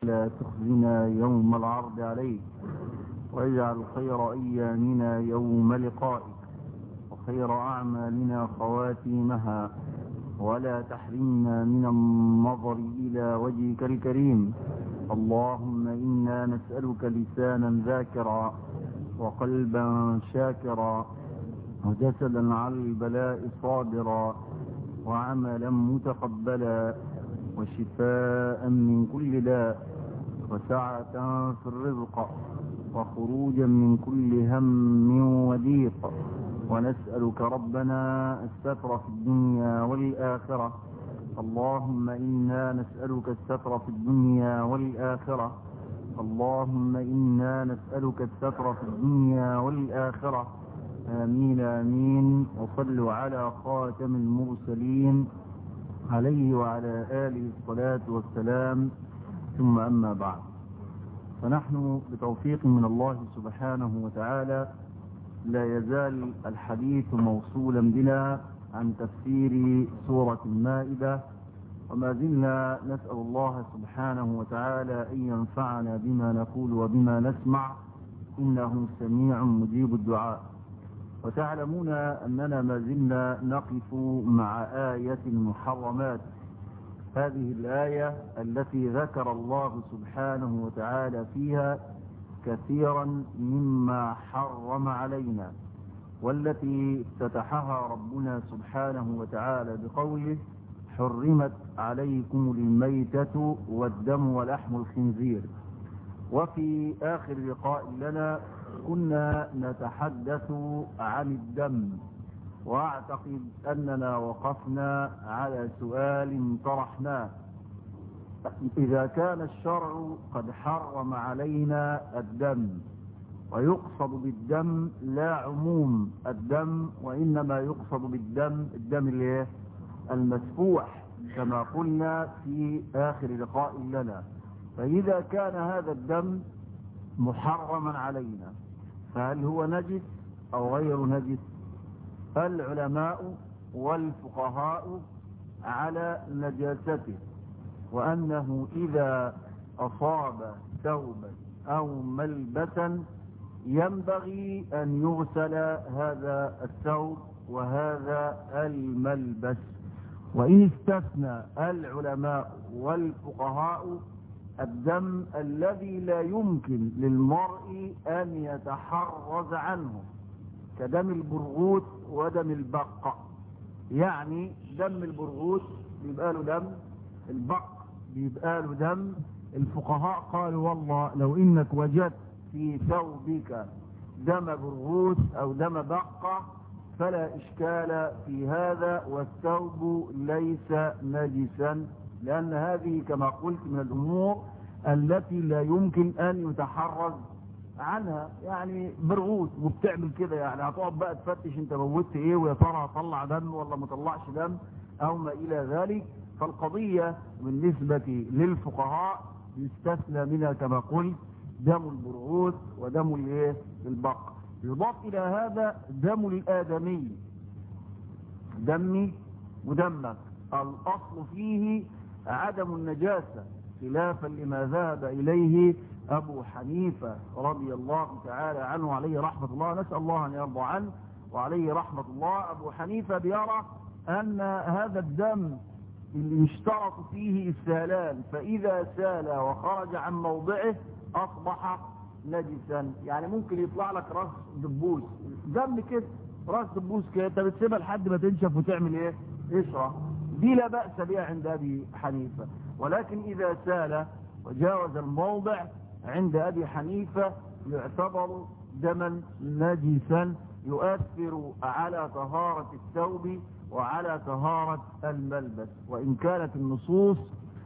لا تخزنا يوم العرض عليك واجعل خير أيامنا يوم لقائك وخير أعمالنا خواتيمها ولا تحرمنا من النظر إلى وجهك الكريم اللهم إنا نسألك لسانا ذاكرا وقلبا شاكرا وجسدا على البلاء صابرا وعملا متقبلا وشفاء من كل داء وسعة في الرزق وخروجا من كل هم وضيق ونسألك ربنا الستر في الدنيا والآخرة اللهم إنا نسألك الستر في الدنيا والآخرة اللهم إنا نسألك الستر في الدنيا والآخرة آمين آمين وصلوا على خاتم المرسلين عليه وعلى آله الصلاة والسلام ثم أما بعد فنحن بتوفيق من الله سبحانه وتعالى لا يزال الحديث موصولا بنا عن تفسير سورة المائدة وما زلنا نسأل الله سبحانه وتعالى أن ينفعنا بما نقول وبما نسمع إنه سميع مجيب الدعاء وتعلمون أننا ما زلنا نقف مع آية المحرمات هذه الآية التي ذكر الله سبحانه وتعالى فيها كثيرا مما حرم علينا والتي افتتحها ربنا سبحانه وتعالى بقوله حرمت عليكم الميتة والدم ولحم الخنزير وفي آخر لقاء لنا كنا نتحدث عن الدم واعتقد اننا وقفنا على سؤال طرحناه اذا كان الشرع قد حرم علينا الدم ويقصد بالدم لا عموم الدم وانما يقصد بالدم الدم الايه المسفوح كما قلنا في اخر لقاء لنا فاذا كان هذا الدم محرما علينا فهل هو نجس او غير نجس العلماء والفقهاء على نجاسته وأنه إذا أصاب ثوبا أو ملبسا ينبغي أن يغسل هذا الثوب وهذا الملبس وإن استثنى العلماء والفقهاء الدم الذي لا يمكن للمرء أن يتحرز عنه كدم البرغوث ودم البق يعني دم البرغوث بيبقى له دم البق بيبقى له دم الفقهاء قالوا والله لو انك وجدت في ثوبك دم برغوث او دم بقة فلا اشكال في هذا والثوب ليس نجسا لان هذه كما قلت من الامور التي لا يمكن ان يتحرز عنها يعني برغوث وبتعمل كده يعني هتقعد بقى تفتش انت موتت ايه ويا ترى هطلع دم ولا ما طلعش دم او ما الى ذلك فالقضية بالنسبة للفقهاء يستثنى منها كما قلت دم البرغوث ودم الايه البق يضاف الى هذا دم الادمي دمي ودمك الاصل فيه عدم النجاسة خلافا لما ذهب اليه أبو حنيفة رضي الله تعالى عنه عليه رحمة الله نسأل الله أن يرضى عنه وعليه رحمة الله أبو حنيفة بيرى أن هذا الدم اللي يشترط فيه السالان فإذا سال وخرج عن موضعه أصبح نجسا يعني ممكن يطلع لك راس دبوس دم كده راس دبوس كده انت بتسيبها لحد ما تنشف وتعمل ايه قشره دي لا بأس بها عند أبي حنيفة ولكن إذا سال وجاوز الموضع عند أبي حنيفة يعتبر دما نجسا يؤثر على طهارة الثوب وعلى طهارة الملبس وإن كانت النصوص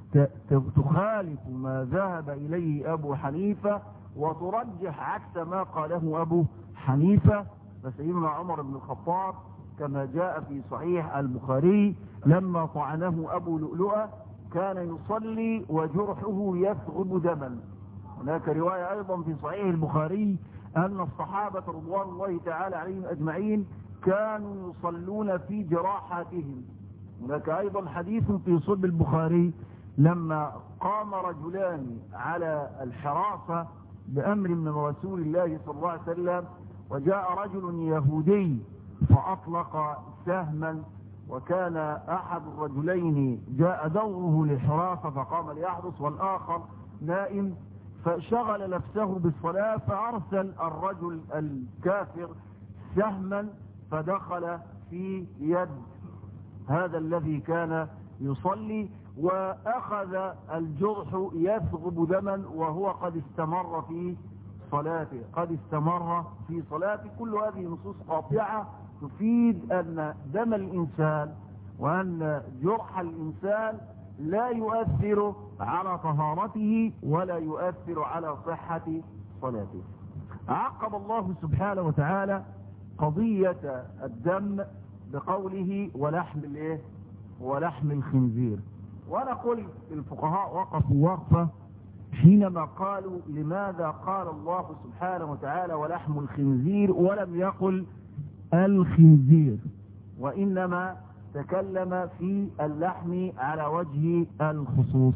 تخالف ما ذهب إليه أبو حنيفة وترجح عكس ما قاله أبو حنيفة فسيدنا عمر بن الخطاب كما جاء في صحيح البخاري لما طعنه أبو لؤلؤة كان يصلي وجرحه يثغب دما هناك رواية أيضا في صحيح البخاري أن الصحابة رضوان الله تعالى عليهم أجمعين كانوا يصلون في جراحاتهم هناك أيضا حديث في صلب البخاري لما قام رجلان على الحراسة بأمر من رسول الله صلى الله عليه وسلم وجاء رجل يهودي فأطلق سهما وكان أحد الرجلين جاء دوره للحراسة فقام ليحرس والآخر نائم فشغل نفسه بالصلاة فأرسل الرجل الكافر سهما فدخل في يد هذا الذي كان يصلي وأخذ الجرح يثغب دما وهو قد استمر في صلاته قد استمر في صلاته كل هذه نصوص قاطعة تفيد أن دم الإنسان وأن جرح الإنسان لا يؤثر على طهارته ولا يؤثر على صحة صلاته عقب الله سبحانه وتعالى قضية الدم بقوله ولحم الايه ولحم الخنزير وانا قلت الفقهاء وقفوا وقفة حينما قالوا لماذا قال الله سبحانه وتعالى ولحم الخنزير ولم يقل الخنزير وإنما تكلم في اللحم على وجه الخصوص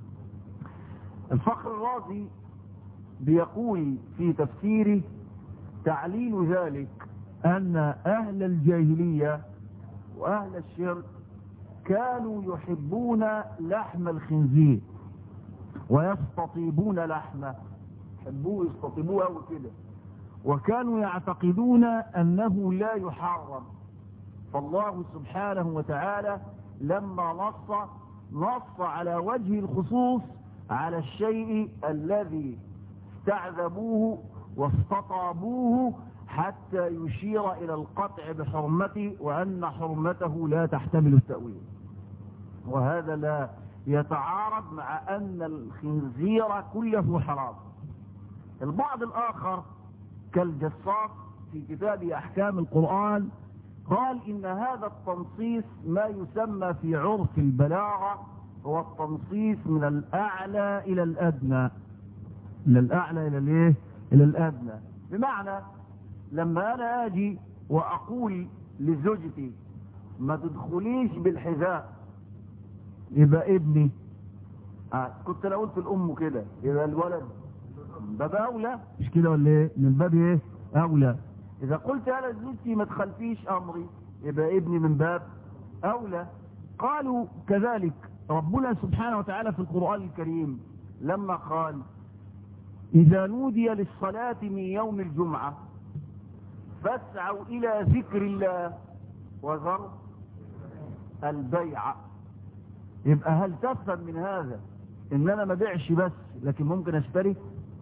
الفخر الرازي بيقول في تفسيره تعليل ذلك أن أهل الجاهلية وأهل الشرك كانوا يحبون لحم الخنزير ويستطيبون لحمه يحبوه يستطيبوه أو كده وكانوا يعتقدون أنه لا يحرم فالله سبحانه وتعالى لما نص نص على وجه الخصوص على الشيء الذي استعذبوه واستطابوه حتى يشير إلى القطع بحرمته وأن حرمته لا تحتمل التأويل وهذا لا يتعارض مع أن الخنزير كله حرام البعض الآخر كالجصاص في كتاب أحكام القرآن قال إن هذا التنصيص ما يسمى في عرف البلاغة هو التنصيص من الأعلى إلى الأدنى من الأعلى إلى الإيه؟ إلى الأدنى بمعنى لما أنا أجي وأقول لزوجتي ما تدخليش بالحذاء يبقى ابني آه كنت لو قلت الأم كده يبقى الولد باب أولى مش كده ولا إيه من باب إيه أولى إذا قلت أنا زوجتي ما تخلفيش أمري يبقى ابني من باب أولى قالوا كذلك ربنا سبحانه وتعالى في القرآن الكريم لما قال إذا نودي للصلاة من يوم الجمعة فاسعوا إلى ذكر الله وذروا البيع يبقى هل تفهم من هذا ان انا ما بيعش بس لكن ممكن اشتري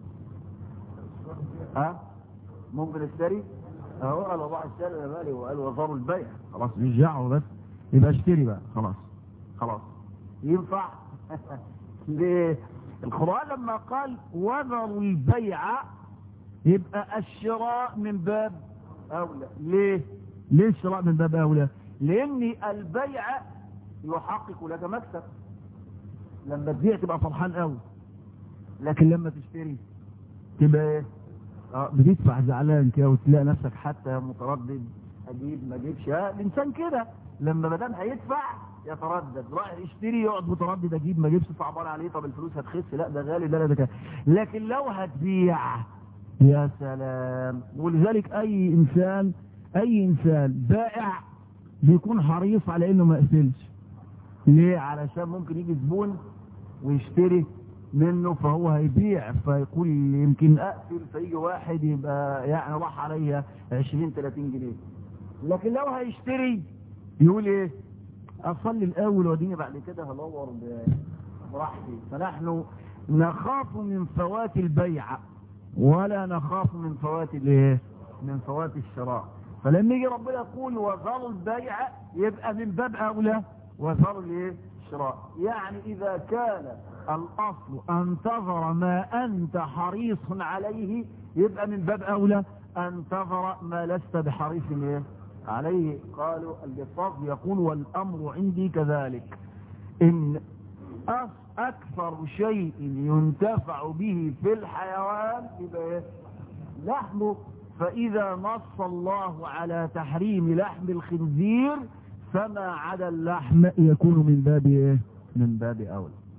ها أه؟ ممكن اشتري اهو قال الله اشتري انا مالي وقال وذروا البيع خلاص مش دعوه بس يبقى اشتري بقى خلاص خلاص ينفع ليه القرآن لما قال وذروا البيع يبقى الشراء من باب أولى ليه ليه الشراء من باب أولى لأن البيع يحقق لك مكسب لما تبيع تبقى فرحان قوي لكن لما تشتري تبقى ايه اه بتدفع زعلان كده وتلاقي نفسك حتى متردد اجيب ما اجيبش اه الانسان كده لما ما دام هيدفع يتردد راح يشتري يقعد متردد اجيب ما اجيبش صعبان عليه طب الفلوس هتخس لا ده غالي لا لا ده كده لكن لو هتبيع يا سلام ولذلك اي انسان اي انسان بائع بيكون حريص على انه ما يقفلش ليه علشان ممكن يجي زبون ويشتري منه فهو هيبيع فيقول يمكن اقفل فيجي واحد يبقى يعني راح عليا 20 30 جنيه لكن لو هيشتري يقول ايه اصلي الاول واديني بعد كده هدور براحتي فنحن نخاف من فوات البيع ولا نخاف من فوات الايه من فوات الشراء فلما يجي ربنا يقول وذروا البيع يبقى من باب اولى وذروا الايه الشراء يعني اذا كان الاصل ان تذر ما انت حريص عليه يبقى من باب اولى ان تذر ما لست بحريص ايه عليه قالوا الجصاص يقول والامر عندي كذلك ان اكثر شيء ينتفع به في الحيوان يبقى ايه لحمه فاذا نص الله على تحريم لحم الخنزير فما عدا اللحم يكون من باب ايه من باب اولى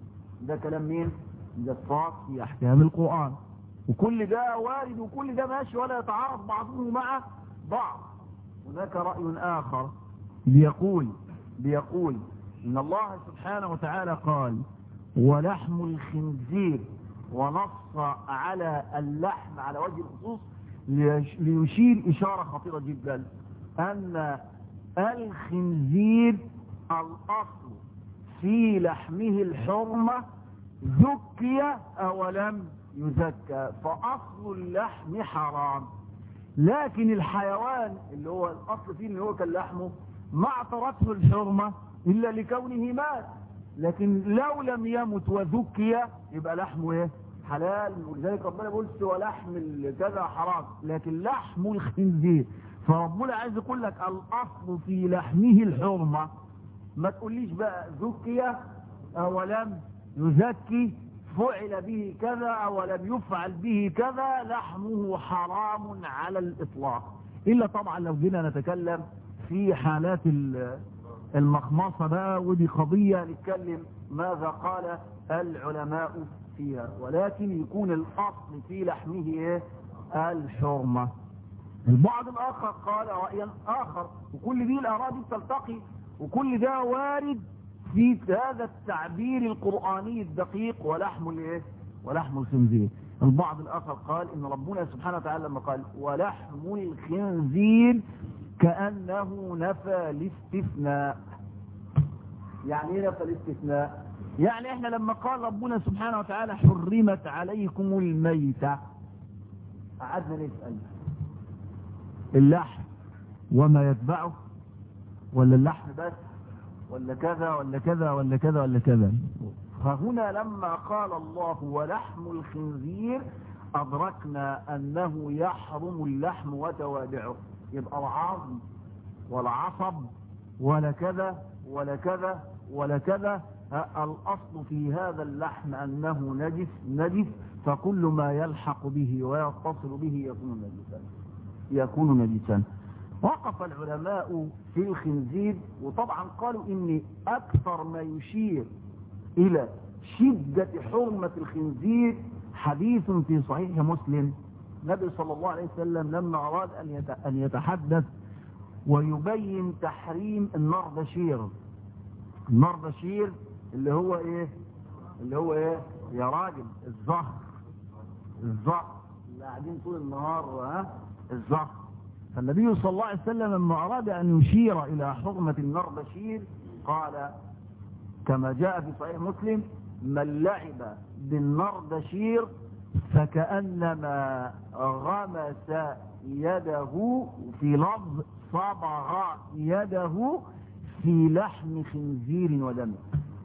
ده كلام مين ده الصاد في احكام القرآن وكل ده وارد وكل ده ماشي ولا يتعارض بعضه مع بعض هناك رأي آخر بيقول بيقول إن الله سبحانه وتعالى قال ولحم الخنزير ونص على اللحم على وجه الخصوص ليشير إشارة خطيرة جدا أن الخنزير الأصل في لحمه الحرمة زكي أو لم يزكى فأصل اللحم حرام لكن الحيوان اللي هو الأصل فيه اللي هو كان لحمه ما اعترته الحرمة إلا لكونه مات لكن لو لم يمت وذكي يبقى لحمه ايه حلال ولذلك ربنا يقول سوى لحم كذا حرام لكن لحم الخنزير فربنا عايز يقول لك الاصل في لحمه الحرمه ما تقوليش بقى ذكي او لم يزكي فعل به كذا او لم يفعل به كذا لحمه حرام على الاطلاق الا طبعا لو جينا نتكلم في حالات المخمصة بقى ودي قضية نتكلم ماذا قال العلماء فيها ولكن يكون الأصل في لحمه ايه الحرمة البعض الآخر قال رأيا آخر وكل دي الآراء دي تلتقي وكل ده وارد في هذا التعبير القرآني الدقيق ولحم الايه ولحم الخنزير البعض الآخر قال إن ربنا سبحانه وتعالى لما قال ولحم الخنزير كأنه نفى الاستثناء يعني ايه نفى الاستثناء يعني احنا لما قال ربنا سبحانه وتعالى حرمت عليكم الميتة قعدنا نسأل اللحم وما يتبعه ولا اللحم بس ولا كذا ولا كذا ولا كذا ولا كذا فهنا لما قال الله ولحم الخنزير أدركنا أنه يحرم اللحم وتوابعه يبقى العظم والعصب ولا كذا ولا كذا ولا كذا الأصل في هذا اللحم أنه نجس نجس فكل ما يلحق به ويتصل به يكون نجسا يكون نجسا وقف العلماء في الخنزير وطبعا قالوا ان اكثر ما يشير الى شدة حرمة الخنزير حديث في صحيح مسلم النبي صلى الله عليه وسلم لما أراد أن يتحدث ويبين تحريم النردشير النردشير اللي هو ايه اللي هو ايه يا راجل الزهر الزهر اللي قاعدين طول النهار ها الزهر فالنبي صلى الله عليه وسلم لما أراد أن يشير إلى حرمة النردشير قال كما جاء في صحيح مسلم من لعب بالنردشير فكأنما غمس يده في لفظ صبغ يده في لحم خنزير ودم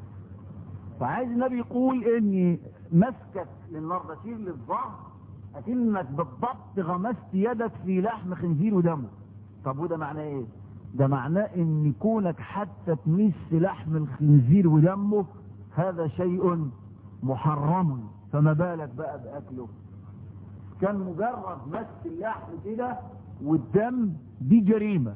فعايز النبي يقول ان مسكت للنردشير للظهر اكنك بالضبط غمست يدك في لحم خنزير ودمه طب وده معناه ايه ده معناه ان كونك حتى تمس لحم الخنزير ودمه هذا شيء محرم فما بالك بقى باكله كان مجرد مس اللحم كده والدم دي جريمة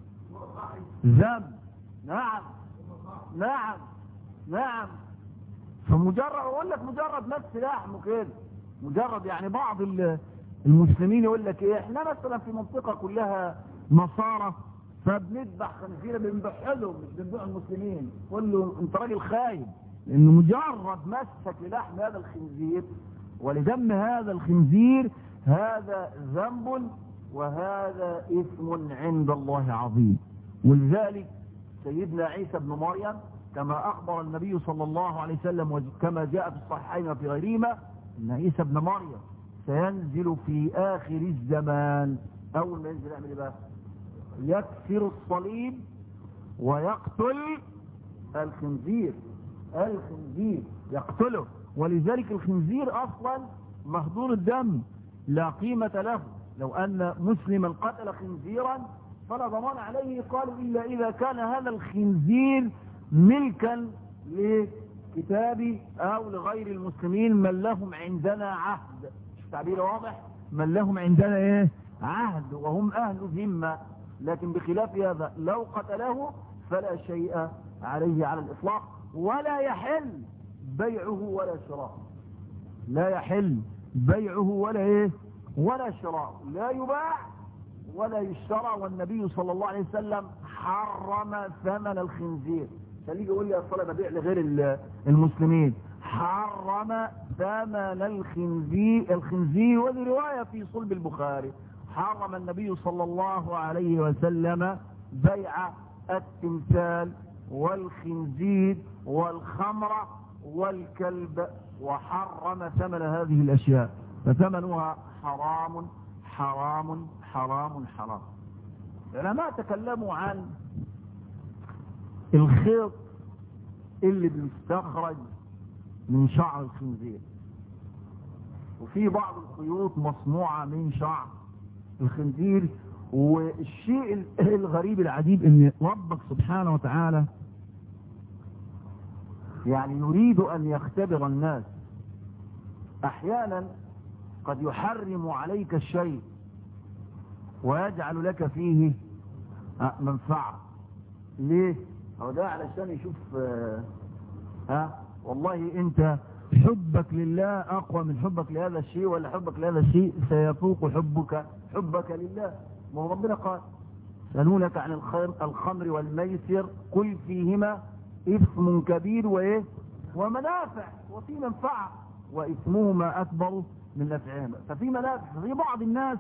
ذنب نعم نعم نعم فمجرد اقول لك مجرد مس لحم كده مجرد يعني بعض المسلمين يقول لك ايه احنا مثلا في منطقة كلها نصارى فبنذبح خنزير بنذبح لهم مش بنذبح المسلمين قول له انت راجل خايب لانه مجرد مسك للحم هذا الخنزير ولدم هذا الخنزير هذا ذنب وهذا إثم عند الله عظيم ولذلك سيدنا عيسى بن مريم كما أخبر النبي صلى الله عليه وسلم وكما جاء في الصحيحين وفي غيرهما أن عيسى بن مريم سينزل في آخر الزمان أول ما ينزل يعمل إيه بقى يكسر الصليب ويقتل الخنزير الخنزير يقتله ولذلك الخنزير أصلا مهدور الدم لا قيمة له لو أن مسلما قتل خنزيرا فلا ضمان عليه قالوا إلا إذا كان هذا الخنزير ملكا لكتاب أو لغير المسلمين من لهم عندنا عهد التعبير واضح من لهم عندنا إيه عهد وهم أهل ذمة لكن بخلاف هذا لو قتله فلا شيء عليه على الإطلاق ولا يحل بيعه ولا شراء لا يحل بيعه ولا ايه ولا شراء لا يباع ولا يشترى والنبي صلى الله عليه وسلم حرم ثمن الخنزير عشان يجي يقول لي اصل ببيع لغير المسلمين حرم ثمن الخنزير الخنزير وهذه روايه في صلب البخاري حرم النبي صلى الله عليه وسلم بيع التمثال والخنزير والخمر والكلب وحرم ثمن هذه الاشياء فثمنها حرام حرام حرام حرام العلماء تكلموا عن الخيط اللي بيستخرج من شعر الخنزير وفي بعض الخيوط مصنوعة من شعر الخنزير والشيء الغريب العجيب ان ربك سبحانه وتعالى يعني يريد ان يختبر الناس احيانا قد يحرم عليك الشيء ويجعل لك فيه منفعة ليه هو ده علشان يشوف ها والله انت حبك لله اقوى من حبك لهذا الشيء ولا حبك لهذا الشيء سيفوق حبك حبك لله ما هو ربنا قال سألونك عن الخير الخمر والميسر قل فيهما إثم كبير وإيه ومنافع وفي منفعة وإثمهما أكبر من نفعهما ففي منافع في بعض الناس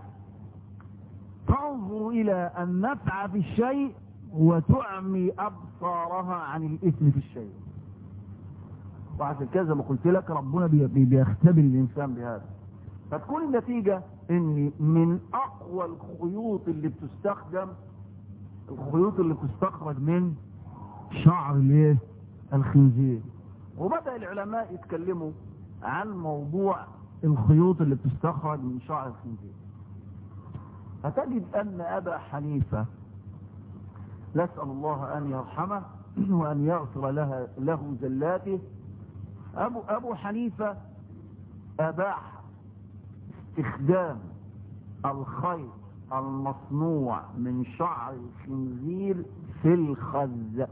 تنظر إلى النفع في الشيء وتعمي أبصارها عن الإثم في الشيء وعشان كذا ما قلت لك ربنا بيختبر الإنسان بهذا فتكون النتيجة ان من اقوى الخيوط اللي بتستخدم الخيوط اللي بتستخرج من شعر الايه الخنزير وبدأ العلماء يتكلموا عن موضوع الخيوط اللي بتستخرج من شعر الخنزير فتجد ان ابا حنيفة نسأل الله ان يرحمه وان يغفر لها له زلاته ابو, أبو حنيفة اباح استخدام الخيط المصنوع من شعر الخنزير في الخز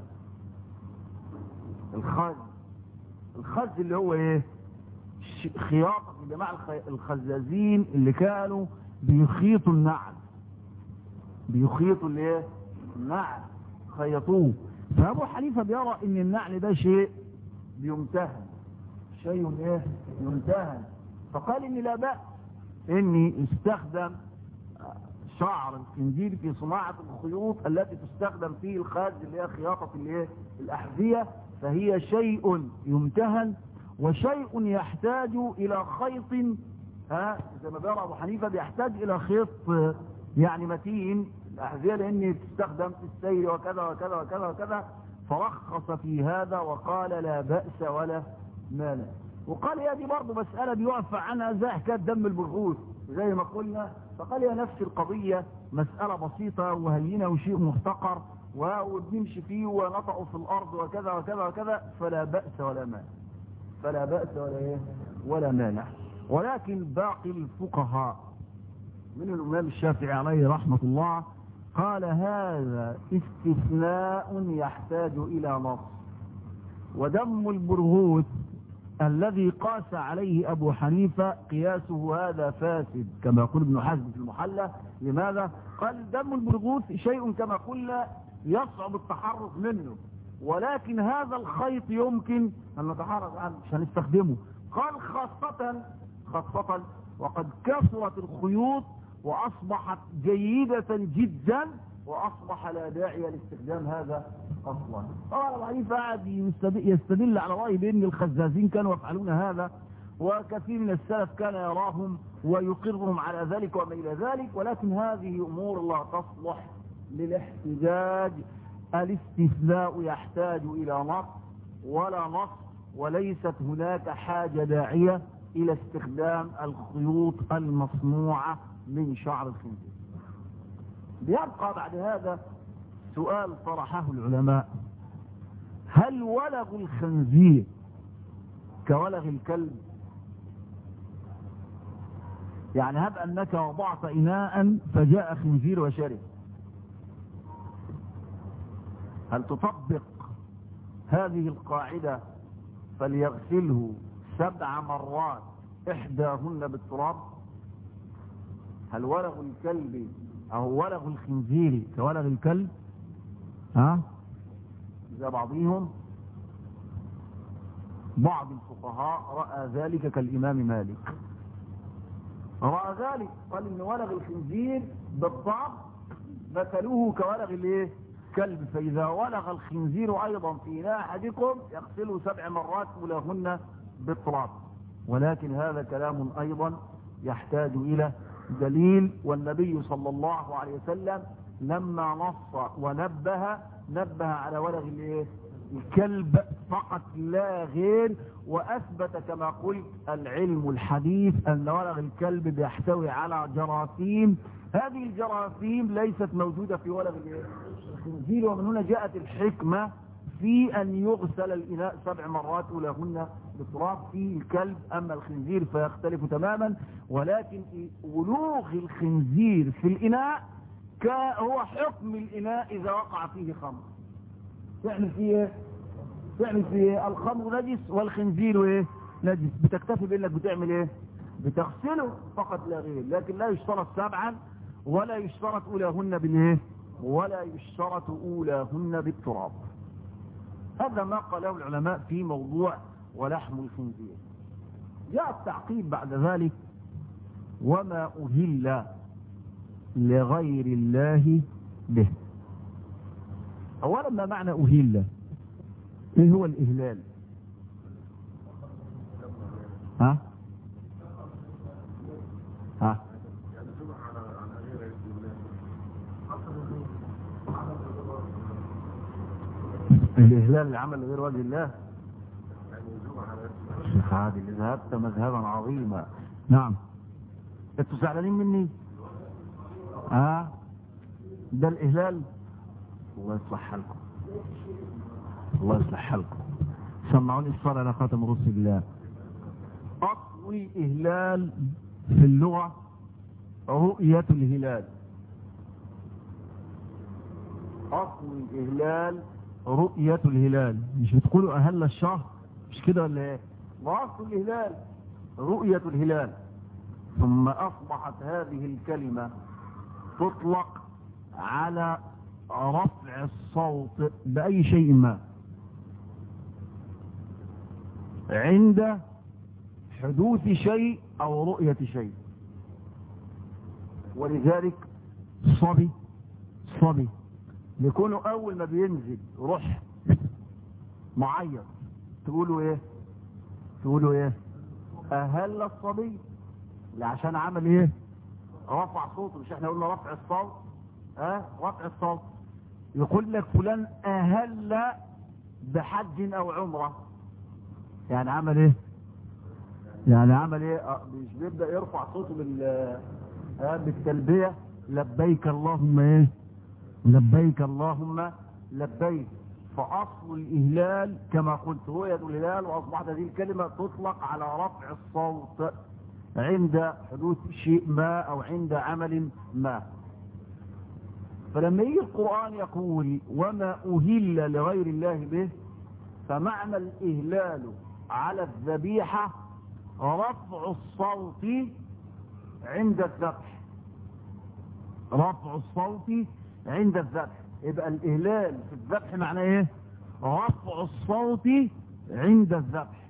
الخز الخز اللي هو ايه خياطة يا جماعة الخزازين اللي كانوا بيخيطوا النعل بيخيطوا الايه النعل خيطوه فابو حنيفة بيرى ان النعل ده شيء بيمتهن شيء ايه يمتهن فقال ان لا بأس اني استخدم شعر الخنزير في صناعة الخيوط التي تستخدم في الخز اللي هي خياطة اللي هي الأحذية فهي شيء يمتهن وشيء يحتاج إلى خيط ها زي ما بيرى أبو حنيفة بيحتاج إلى خيط يعني متين الأحذية لأن تستخدم في السير وكذا وكذا وكذا وكذا فرخص في هذا وقال لا بأس ولا مانع وقال يا دي برضه مسألة بيوقف عنها زي حكاية دم البرغوث زي ما قلنا فقال يا نفس القضية مسألة بسيطة وهينة وشيء محتقر وبنمشي فيه ونطعه في الأرض وكذا وكذا وكذا فلا بأس ولا مانع فلا بأس ولا إيه ولا مانع ولكن باقي الفقهاء من الإمام الشافعي عليه رحمة الله قال هذا استثناء يحتاج إلى نص ودم البرغوث الذي قاس عليه أبو حنيفة قياسه هذا فاسد كما يقول ابن حزم في المحلة لماذا؟ قال دم البرغوث شيء كما قلنا يصعب التحرك منه ولكن هذا الخيط يمكن أن نتحرك عنه مش هنستخدمه قال خاصة خاصة وقد كثرت الخيوط وأصبحت جيدة جدا وأصبح لا داعي لاستخدام هذا أصلا طبعا أبو حنيفة قاعد يستدل على رأي بأن الخزازين كانوا يفعلون هذا وكثير من السلف كان يراهم ويقرهم على ذلك وما إلى ذلك ولكن هذه أمور لا تصلح للاحتجاج الاستثناء يحتاج إلى نص ولا نص وليست هناك حاجة داعية إلى استخدام الخيوط المصنوعة من شعر الخنزير بيبقى بعد هذا سؤال طرحه العلماء هل ولغ الخنزير كولغ الكلب يعني هب أنك وضعت إناء فجاء خنزير وشرب هل تطبق هذه القاعدة فليغسله سبع مرات إحداهن بالتراب هل ولغ الكلب أو ولغ الخنزير كولغ الكلب ها زي بعضهم بعض الفقهاء رأى ذلك كالإمام مالك رأى ذلك قال إن ولغ الخنزير بالضبط مثلوه كولغ الايه كلب فإذا ولغ الخنزير أيضا في إناء أحدكم يغسله سبع مرات أولاهن بالتراب ولكن هذا كلام أيضا يحتاج إلى دليل والنبي صلى الله عليه وسلم لما نص ونبه نبه على ولغ الايه الكلب فقط لا غير وأثبت كما قلت العلم الحديث أن ولغ الكلب بيحتوي على جراثيم هذه الجراثيم ليست موجودة في ولغ الخنزير ومن هنا جاءت الحكمة في أن يغسل الإناء سبع مرات أولاهن بالتراب في الكلب أما الخنزير فيختلف تماما ولكن ولوغ الخنزير في الإناء هو حكم الإناء إذا وقع فيه خمر تعمل فيه ايه تعمل فيه ايه الخمر نجس والخنزير ايه نجس بتكتفي بانك بتعمل ايه بتغسله فقط لا غير لكن لا يشترط سبعا ولا يشترط اولاهن بالايه ولا يشترط اولاهن بالتراب هذا ما قاله العلماء في موضوع ولحم الخنزير جاء التعقيب بعد ذلك وما أهل لغير الله به أولا ما معنى أهل إيه هو الإهلال ها ها الإهلال العمل غير وجه الله شيخ عادل ذهبت مذهبا عظيما نعم انتوا زعلانين مني ها ده الإهلال الله يصلح حالكم الله يصلح حالكم سمعوني الصلاة على خاتم رسل الله أصل الإهلال في اللغة رؤية الهلال أصل الإهلال رؤية الهلال مش بتقولوا أهل الشهر مش كده ولا ايه وأصل الهلال رؤية الهلال ثم أصبحت هذه الكلمة تطلق على رفع الصوت بأي شيء ما عند حدوث شيء أو رؤية شيء ولذلك صبي صبي يكونوا أول ما بينزل روح معيط تقولوا إيه تقولوا إيه أهل الصبي لا عشان عمل إيه رفع صوته مش احنا قلنا رفع الصوت اه رفع الصوت يقول لك فلان أهل بحج أو عمرة يعني عمل إيه يعني عمل إيه آه مش بيبدأ يرفع صوته بال آه بالتلبية لبيك اللهم إيه لبيك اللهم لبيك فأصل الإهلال كما قلت رؤية الهلال وأصبحت هذه الكلمة تطلق على رفع الصوت عند حدوث شيء ما أو عند عمل ما فلما يجي القرآن يقول وما أهل لغير الله به فمعنى الإهلال على الذبيحة رفع الصوت عند الذبح رفع الصوت عند الذبح يبقى الإهلال في الذبح معناه ايه رفع الصوت عند الذبح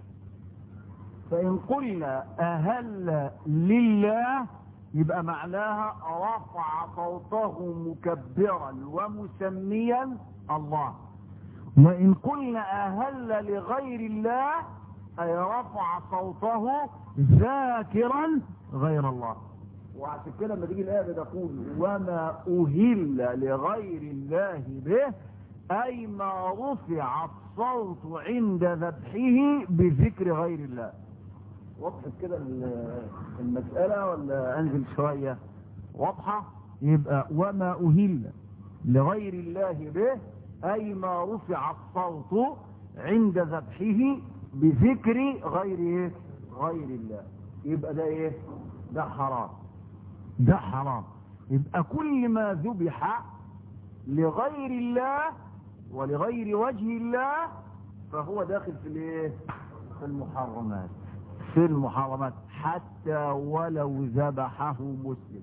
فإن قلنا أهل لله يبقى معناها رفع صوته مكبرا ومسميا الله وإن قلنا أهل لغير الله أي رفع صوته ذاكرا غير الله وعشان كده لما تيجي الآية بتقول وما أهل لغير الله به أي ما رفع الصوت عند ذبحه بذكر غير الله وضحت كده المسألة ولا أنزل شوية واضحة يبقى وما أهل لغير الله به أي ما رفع الصوت عند ذبحه بذكر غير إيه؟ غير الله يبقى ده ايه ده حرام ده حرام يبقى كل ما ذبح لغير الله ولغير وجه الله فهو داخل في الايه في المحرمات في المحرمات حتى ولو ذبحه مسلم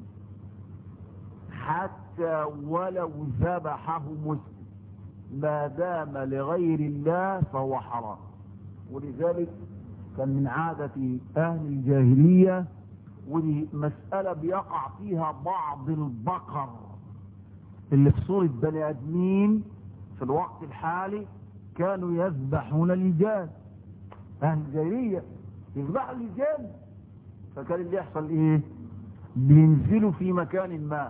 حتى ولو ذبحه مسلم ما دام لغير الله فهو حرام ولذلك كان من عادة أهل الجاهلية ودي مسألة بيقع فيها بعض البقر اللي في صورة بني آدمين في الوقت الحالي كانوا يذبحون الجان أهل الجاهلية يذبحوا الجان فكان اللي يحصل إيه بينزلوا في مكان ما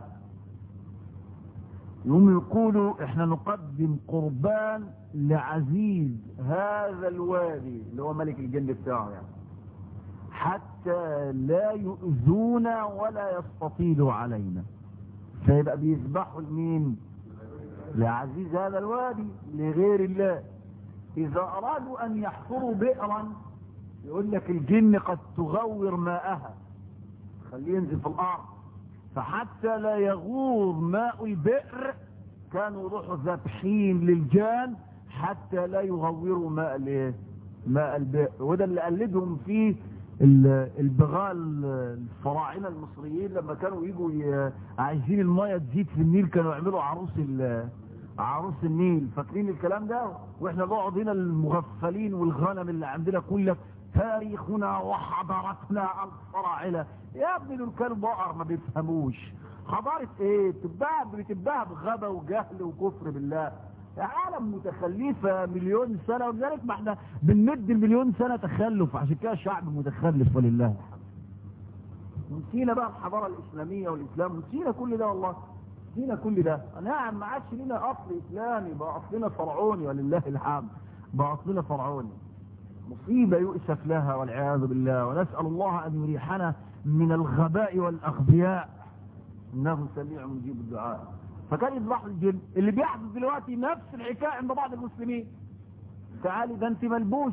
يقوم يقولوا احنا نقدم قربان لعزيز هذا الوادي اللي هو ملك الجن بتاعه يعني حتى لا يؤذونا ولا يستطيلوا علينا فيبقى بيذبحوا لمين لعزيز هذا الوادي لغير الله اذا ارادوا ان يحفروا بئرا يقول لك الجن قد تغور ماءها خليه ينزل في الارض فحتى لا يغور ماء البئر كانوا يروحوا ذابحين للجان حتى لا يغوروا ماء الايه ماء البئر وده اللي قلدهم فيه البغال الفراعنه المصريين لما كانوا يجوا عايزين الميه تزيد في النيل كانوا يعملوا عروس عروس النيل فاكرين الكلام ده واحنا نقعد هنا المغفلين والغنم اللي عندنا كلها تاريخنا وحضارتنا الفراعنه يا ابني دول كانوا بقر ما بيفهموش حضاره ايه تبقى بتبقى بغبا وجهل وكفر بالله عالم متخلفة مليون سنة ولذلك ما احنا بنمد المليون سنة تخلف عشان كده شعب متخلف ولله الحمد نسينا بقى الحضارة الإسلامية والإسلام نسينا كل ده والله نسينا كل ده نعم ما عادش لنا أصل إسلامي بقى أصلنا فرعوني ولله الحمد بقى أصلنا فرعوني مصيبة يؤسف لها والعياذ بالله ونسأل الله أن يريحنا من الغباء والأغبياء إنه سميع مجيب الدعاء فكان يذبحوا الجن اللي بيحدث دلوقتي نفس الحكاية عند بعض المسلمين تعالي ده انت ملبوس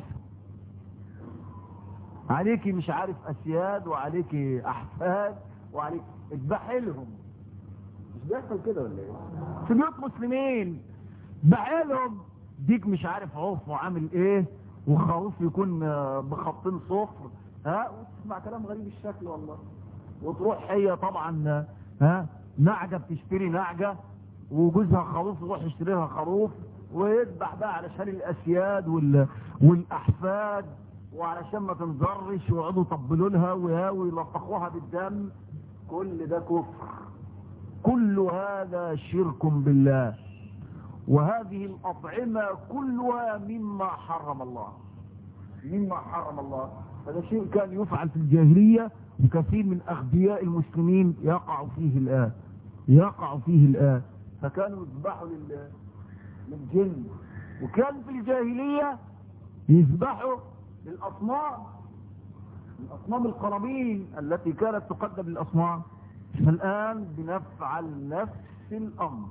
عليكي مش عارف اسياد وعليكي احفاد وعليك اذبحي لهم مش بيحصل كده ولا ايه في بيوت مسلمين اذبحي لهم ديك مش عارف عرف وعامل ايه وخروف يكون بخطين صفر ها وتسمع كلام غريب الشكل والله وتروح هي طبعا ها نعجة بتشتري نعجة وجوزها خروف يروح يشتري لها خروف ويذبح بقى علشان الاسياد وال... والاحفاد وعلشان ما تنضرش ويقعدوا يطبلوا لها ويلطخوها بالدم كل ده كفر كل هذا شرك بالله وهذه الأطعمة كلها مما حرم الله مما حرم الله هذا شيء كان يفعل في الجاهلية وكثير من أغبياء المسلمين يقع فيه الآن يقع فيه الآن فكانوا يذبحوا لل... للجن وكان في الجاهلية يذبحوا للأصنام الأصنام القرابين التي كانت تقدم للأصنام فالآن بنفعل نفس الأمر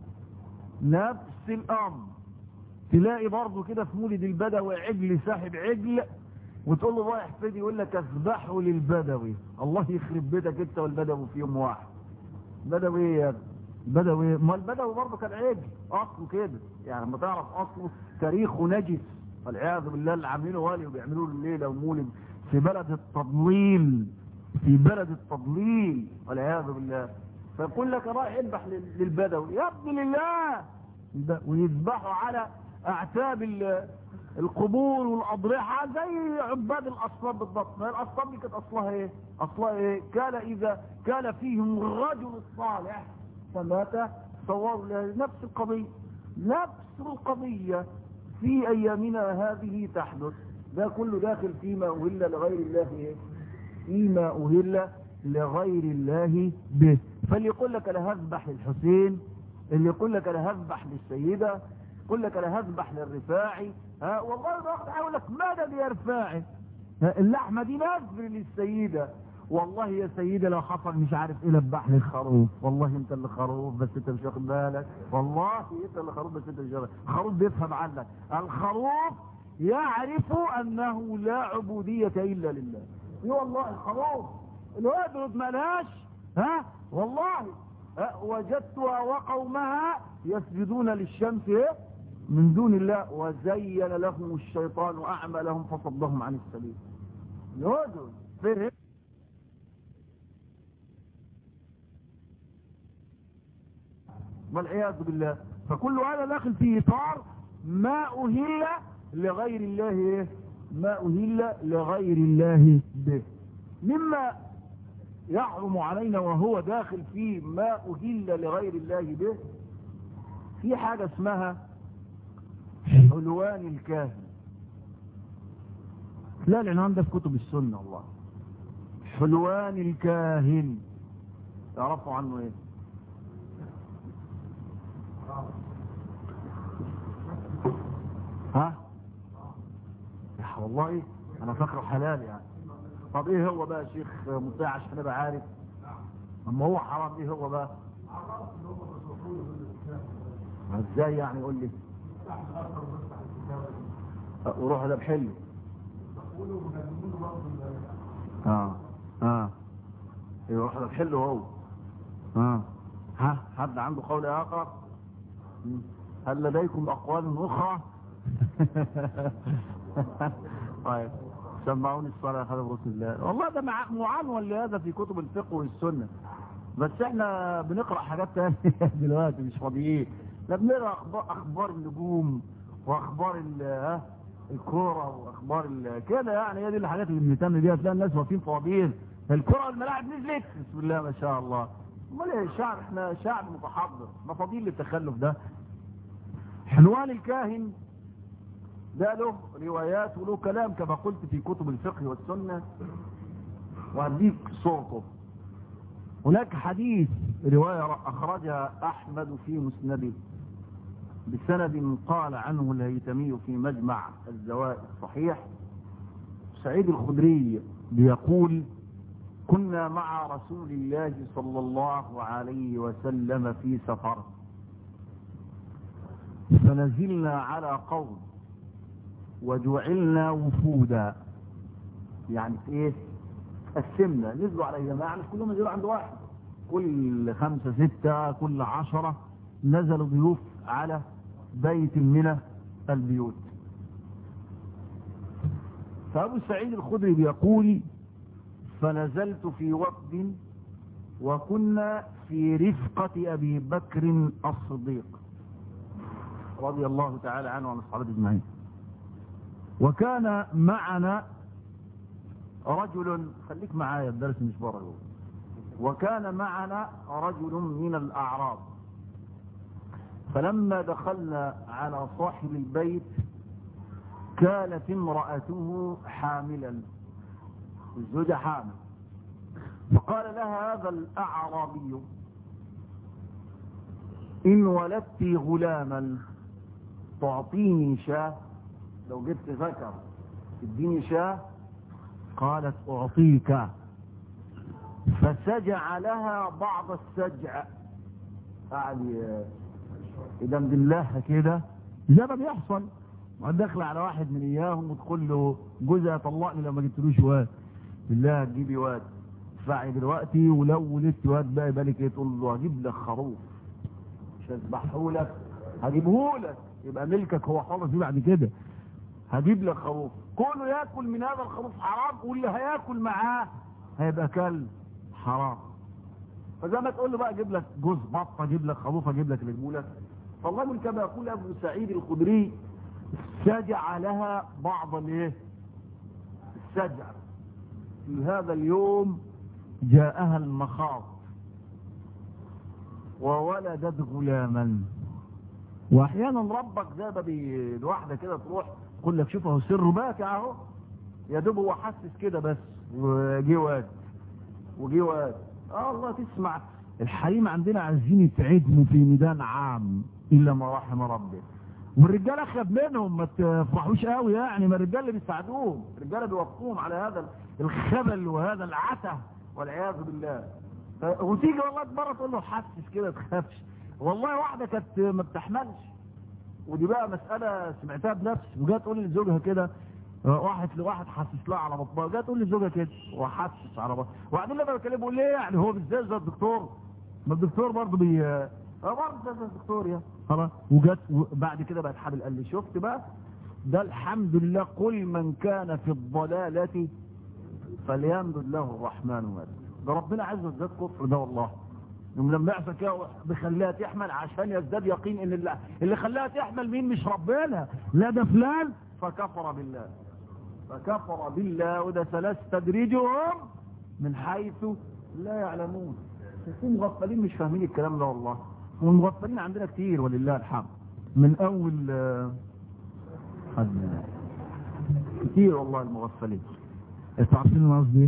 نفس الأمر تلاقي برضه كده في مولد البدوي عجل ساحب عجل وتقول له رايح فين يقول لك اذبحه للبدوي الله يخرب بيتك انت والبدوي في يوم واحد بدوي ايه يا البدوي ما البدوي برضه كان عجل اصله كده يعني لما تعرف اصله تاريخه نجس والعياذ بالله اللي عاملينه والي وبيعملوا له الليله ومولد في بلد التضليل في بلد التضليل والعياذ بالله فيقول لك رايح يذبح للبدوي يا ابن الله ويذبحوا على اعتاب القبور والاضرحه زي عباد الاصنام بالضبط ما الاصنام دي كانت اصلها ايه اصلها ايه كان اذا كان فيهم الرجل الصالح فمات صوروا له نفس القضيه نفس القضيه في ايامنا هذه تحدث ده كله داخل فيما اهل لغير الله ايه فيما اهل لغير الله به فاللي يقول لك انا هذبح للحسين اللي يقول لك انا هذبح للسيده يقول لك انا هذبح للرفاعي ها والله الواحد هيقول لك مدد يا رفاعي اللحمه دي نذر للسيده والله يا سيدة لو حصل مش عارف ايه لبح لي الخروف والله انت اللي خروف بس انت مش واخد بالك والله انت اللي خروف بس انت مش واخد الخروف بيفهم عنك الخروف يعرف انه لا عبودية الا لله اي والله الخروف الواد ما لهاش ها والله ها وجدتها وقومها يسجدون للشمس ايه من دون الله وزين لهم الشيطان أعمالهم فصدهم عن السبيل يهودوا فين والعياذ بالله فكل هذا داخل في إطار ما أهل لغير الله إيه؟ ما أهل لغير الله به مما يحرم علينا وهو داخل في ما أهل لغير الله به في حاجة اسمها حلوان الكاهن لا العنوان ده في كتب السنة والله حلوان الكاهن تعرفوا عنه ايه ها يا والله إيه؟ انا فاكره حلال يعني طب ايه هو بقى يا شيخ مطيع عشان ابقى عارف اما هو حرام ايه هو بقى ازاي يعني قول لي وروح ده بحلو اه اه يروح ده بحلو هو اه ها حد عنده قول اخر مم. هل لديكم اقوال اخرى طيب سمعوني الصلاة يا خالد رسول الله والله ده مع- معنون لهذا في كتب الفقه والسنة بس احنا بنقرأ حاجات تانية دلوقتي مش فاضيين لا بنقرأ أخبار, أخبار النجوم وأخبار ال- ها، الكورة وأخبار ال- كده يعني هي دي الحاجات اللي بنهتم بيها تلاقي الناس واقفين فاضيين الكرة والملاعب نزلت بسم الله ما شاء الله امال ايه الشعب احنا شعب متحضر ما فاضيين للتخلف ده حلوان الكاهن ده له روايات وله كلام كما قلت في كتب الفقه والسنة وهديك صوته هناك حديث رواية أخرجها أحمد في مسنده بسند قال عنه الهيتمي في مجمع الزوائد الصحيح سعيد الخدري بيقول كنا مع رسول الله صلى الله عليه وسلم في سفر فنزلنا على قوم وجعلنا وفودا يعني في ايه قسمنا نزلوا على جماعة مش كلهم نزلوا عند واحد كل خمسة ستة كل عشرة نزلوا ضيوف على بيت من البيوت فأبو سعيد الخدري بيقول فنزلت في وفد وكنا في رفقة أبي بكر الصديق رضي الله تعالى عنه وعن الصحابة أجمعين وكان معنا رجل خليك معايا الدرس مش بره وكان معنا رجل من الأعراب فلما دخلنا على صاحب البيت كانت امرأته حاملا الزوجة حامل فقال لها هذا الأعرابي إن ولدت غلاما تعطيني شاه لو جبت ذكر تديني شاه قالت أعطيك فسجع لها بعض السجع قاعد يدمدم لها كده زي ما بيحصل داخل على واحد من اياهم وتقول له جوزها طلقني لما جبتلوش واد بالله هتجيبي واد ادفعي دلوقتي ولو ولدت واد بقى يبقى لك ايه تقول له هجيب لك خروف مش هذبحه لك هجيبه لك يبقى ملكك هو خالص دي بعد كده هجيب لك خروف كله ياكل من هذا الخروف حرام واللي هياكل معاه هيبقى كلب حرام فزي ما تقول له بقى اجيب لك جوز بطه اجيب لك خروف اجيب لك اللي لك فالله كما يقول ابو سعيد الخدري سجع لها بعض الايه السجع في هذا اليوم جاءها المخاض وولدت غلاما واحيانا ربك زي ما بي- الواحده كده تروح تقول لك شوف اهو سره باكع اهو يا دوب هو حسس كده بس وجي واد وجي واد اه الله تسمع الحريم عندنا عايزين يتعدموا في ميدان عام الا ما رحم ربي والرجاله اخيب منهم ما تفرحوش قوي يعني ما الرجاله بيساعدوهم الرجاله بيوقفوهم على هذا الخبل وهذا العته والعياذ بالله ف- وتيجي والله مره تقول له حسس كده تخافش والله واحده كانت ما بتحملش ودي بقى مساله سمعتها بنفسي وجات تقول لزوجها كده آه، واحد لواحد حسس لها على بطنها جات تقول لزوجها كده وحسس على بطنها وبعدين لما بكلمه بقول ليه يعني هو بالذات زي الدكتور ما الدكتور برضه بي فبرضه ده فيكتوريا خلاص وجت بعد كده بقت حابل قال لي شفت بقى ده الحمد لله كل من كان في الضلالة فليمدد له الرحمن مد ده ربنا عز وجل كفر ده والله يوم لما يحصل كده بيخليها تحمل عشان يزداد يقين ان اللي, اللي خلاها تحمل مين مش ربنا لا ده فلان فكفر بالله فكفر بالله وده سنستدرجهم من حيث لا يعلمون يكون مغفلين مش فاهمين الكلام ده والله والمغفلين عندنا كتير ولله الحمد من اول حد كتير والله المغفلين انتوا عارفين انا قصدي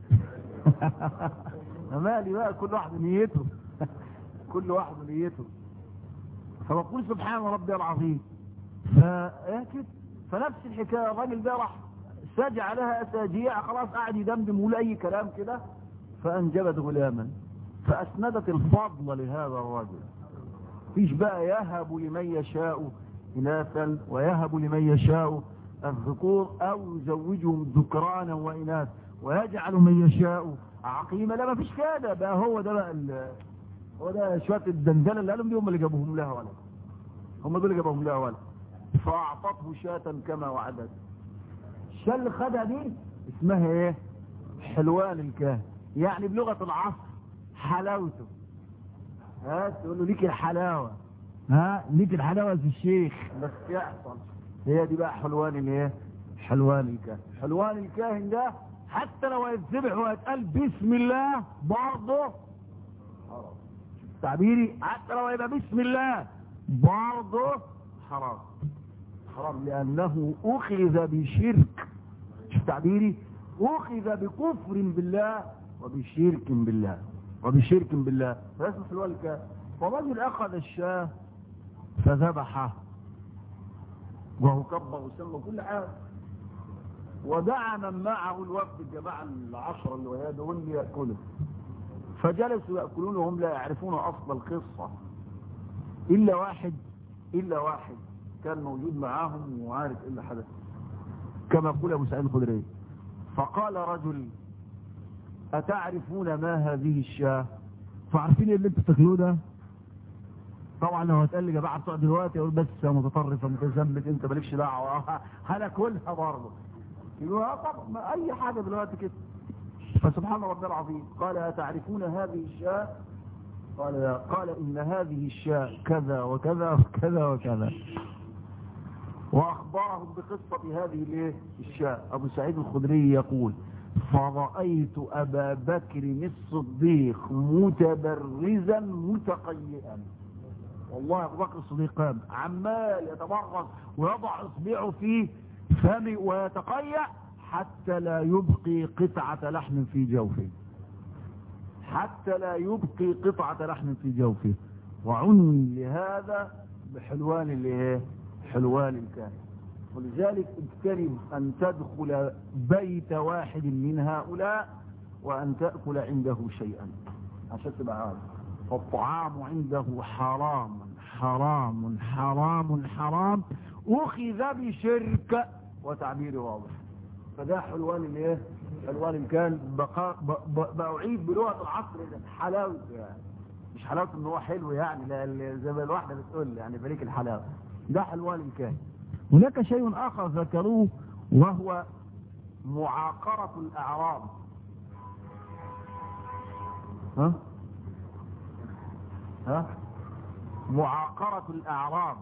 ايه؟ مالي بقى كل واحد نيته كل واحد نيته فبقول سبحان ربي العظيم فاكد فنفس الحكايه الراجل ده راح سجع لها اساجيع خلاص قاعد يدمدم ولا اي كلام كده فانجبت غلاما فاسندت الفضل لهذا الرجل فيش بقى يهب لمن يشاء اناثا ويهب لمن يشاء الذكور او يزوجهم ذكرانا واناث ويجعل من يشاء عقيمة لا ما فيش كده بقى هو ده بقى هو ده شوية الدندنة اللي قالهم دي هم اللي جابوهم لها ولا هم دول اللي جابوهم لها ولا فأعطته شاة كما وعدت الشاة اللي خدها دي اسمها ايه حلوان الكاهن يعني بلغة العصر حلاوته ها تقول له ليك الحلاوة ها ليك الحلاوة في الشيخ بس يحصل هي دي بقى حلوان الايه حلوان الكاهن حلوان الكاهن ده حتى لو هيتذبح وهيتقال بسم الله برضه حرام تعبيري حتى لو هيبقى بسم الله برضه حرام حرام لأنه أخذ بشرك شوف تعبيري أخذ بكفر بالله وبشرك بالله وبشرك بالله فاسم حلوان الكاهن فالرجل أخذ الشاه فذبحه وهو كبر وسمى كل حاجه ودعا من معه الوفد الجماعة العشرة اللي وهي دول ليأكلوا فجلسوا يأكلون وهم لا يعرفون أصل القصة إلا واحد إلا واحد كان موجود معاهم وعارف إلا حدث كما يقول أبو سعيد الخدري فقال رجل أتعرفون ما هذه الشاة فعارفين اللي انتوا بتاكلوه ده طبعا لو هتقال لي جماعة بتوع دلوقتي يقول بس يا متطرف يا متزمت انت مالكش دعوة هناكلها برضه يقولوا اه طبعا ما اي حاجة دلوقتي كده فسبحان ربنا العظيم قال أتعرفون هذه الشاة قال قال إن هذه الشاة كذا وكذا وكذا وكذا وأخبرهم بقصة هذه الايه الشاة أبو سعيد الخدري يقول فرأيت أبا بكر الصديق متبرزا متقيئا والله أبو بكر الصديق قام عمال يتبرز ويضع إصبعه في فمه ويتقيأ حتى لا يبقي قطعة لحم في جوفه حتى لا يبقي قطعة لحم في جوفه وعني لهذا بحلوان الايه حلوان الكاهن ولذلك اجتنب ان تدخل بيت واحد من هؤلاء وان تأكل عنده شيئا عشان تبقى عارف فالطعام عنده حرام حرام حرام حرام اخذ بشرك وتعبير واضح فده حلوان الايه حلوان اللي كان بقى بعيد بلغه العصر حلاوه يعني مش حلاوه ان هو حلو يعني لا زي ما الواحده بتقول يعني بريك الحلاوه ده حلوان الكاهن هناك شيء اخر ذكروه وهو معاقرة الاعراب ها ها معاقرة الاعراب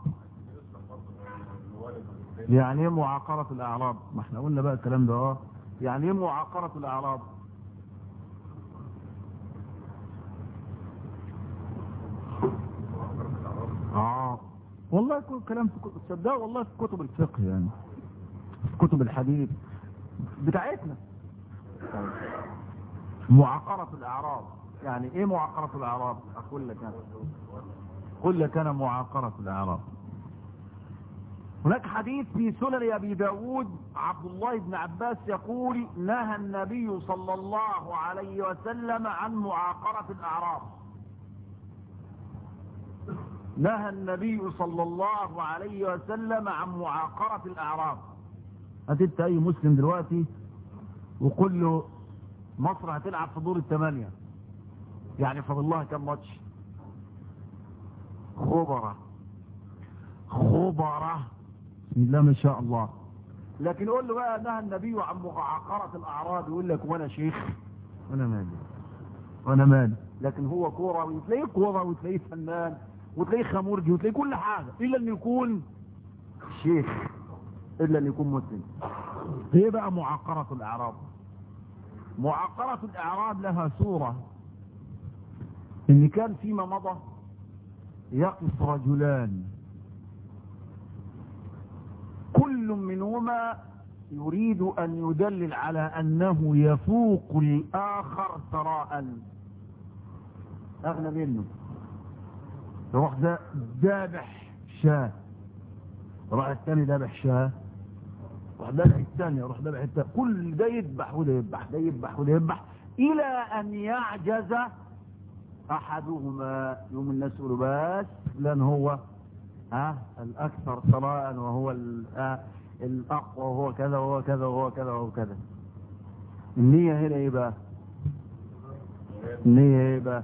يعني ايه معاقرة الاعراب ما احنا قلنا بقى الكلام ده اه يعني ايه معاقرة الاعراب اه والله كل كلام في كتب تصدقوا والله في كتب الفقه يعني في كتب الحديث بتاعتنا معاقرة الاعراب يعني ايه معاقرة الاعراب اقول لك انا قل لك انا معاقرة الاعراب هناك حديث في سنن ابي داود عبد الله بن عباس يقول نهى النبي صلى الله عليه وسلم عن معاقرة الاعراب نهى النبي صلى الله عليه وسلم عن معاقرة الاعراب هتبت اي مسلم دلوقتي وقل له مصر هتلعب في دور الثمانية يعني فاضل الله كم ماتش خبرة خبرة بسم الله ما شاء الله لكن قول له بقى نهى النبي عن معاقرة الأعراض يقول لك وانا شيخ وانا مالي وانا مالي لكن هو كروي وتلاقيه كروي وتلاقيه فنان وتلاقيه خمورجي وتلاقيه كل حاجة إلا أن يكون شيخ إلا أن يكون مسلم ايه بقى معاقرة الاعراب معاقرة الإعراب لها صورة إن كان فيما مضى يقف رجلان كل منهما يريد أن يدلل على أنه يفوق الآخر ثراء أغنى منه يروح ده ذابح شاه راح الثاني ذابح شاه راح ذابح الثاني يروح ذابح الثاني كل ده يذبح وده يذبح ده يذبح وده يذبح إلى أن يعجز أحدهما يوم الناس يقولوا بس لأن هو ها الأكثر ثراء وهو ال- آه، الأقوى وهو كذا وهو كذا وهو كذا وهو كذا النية هنا إيه بقى النية إيه بقى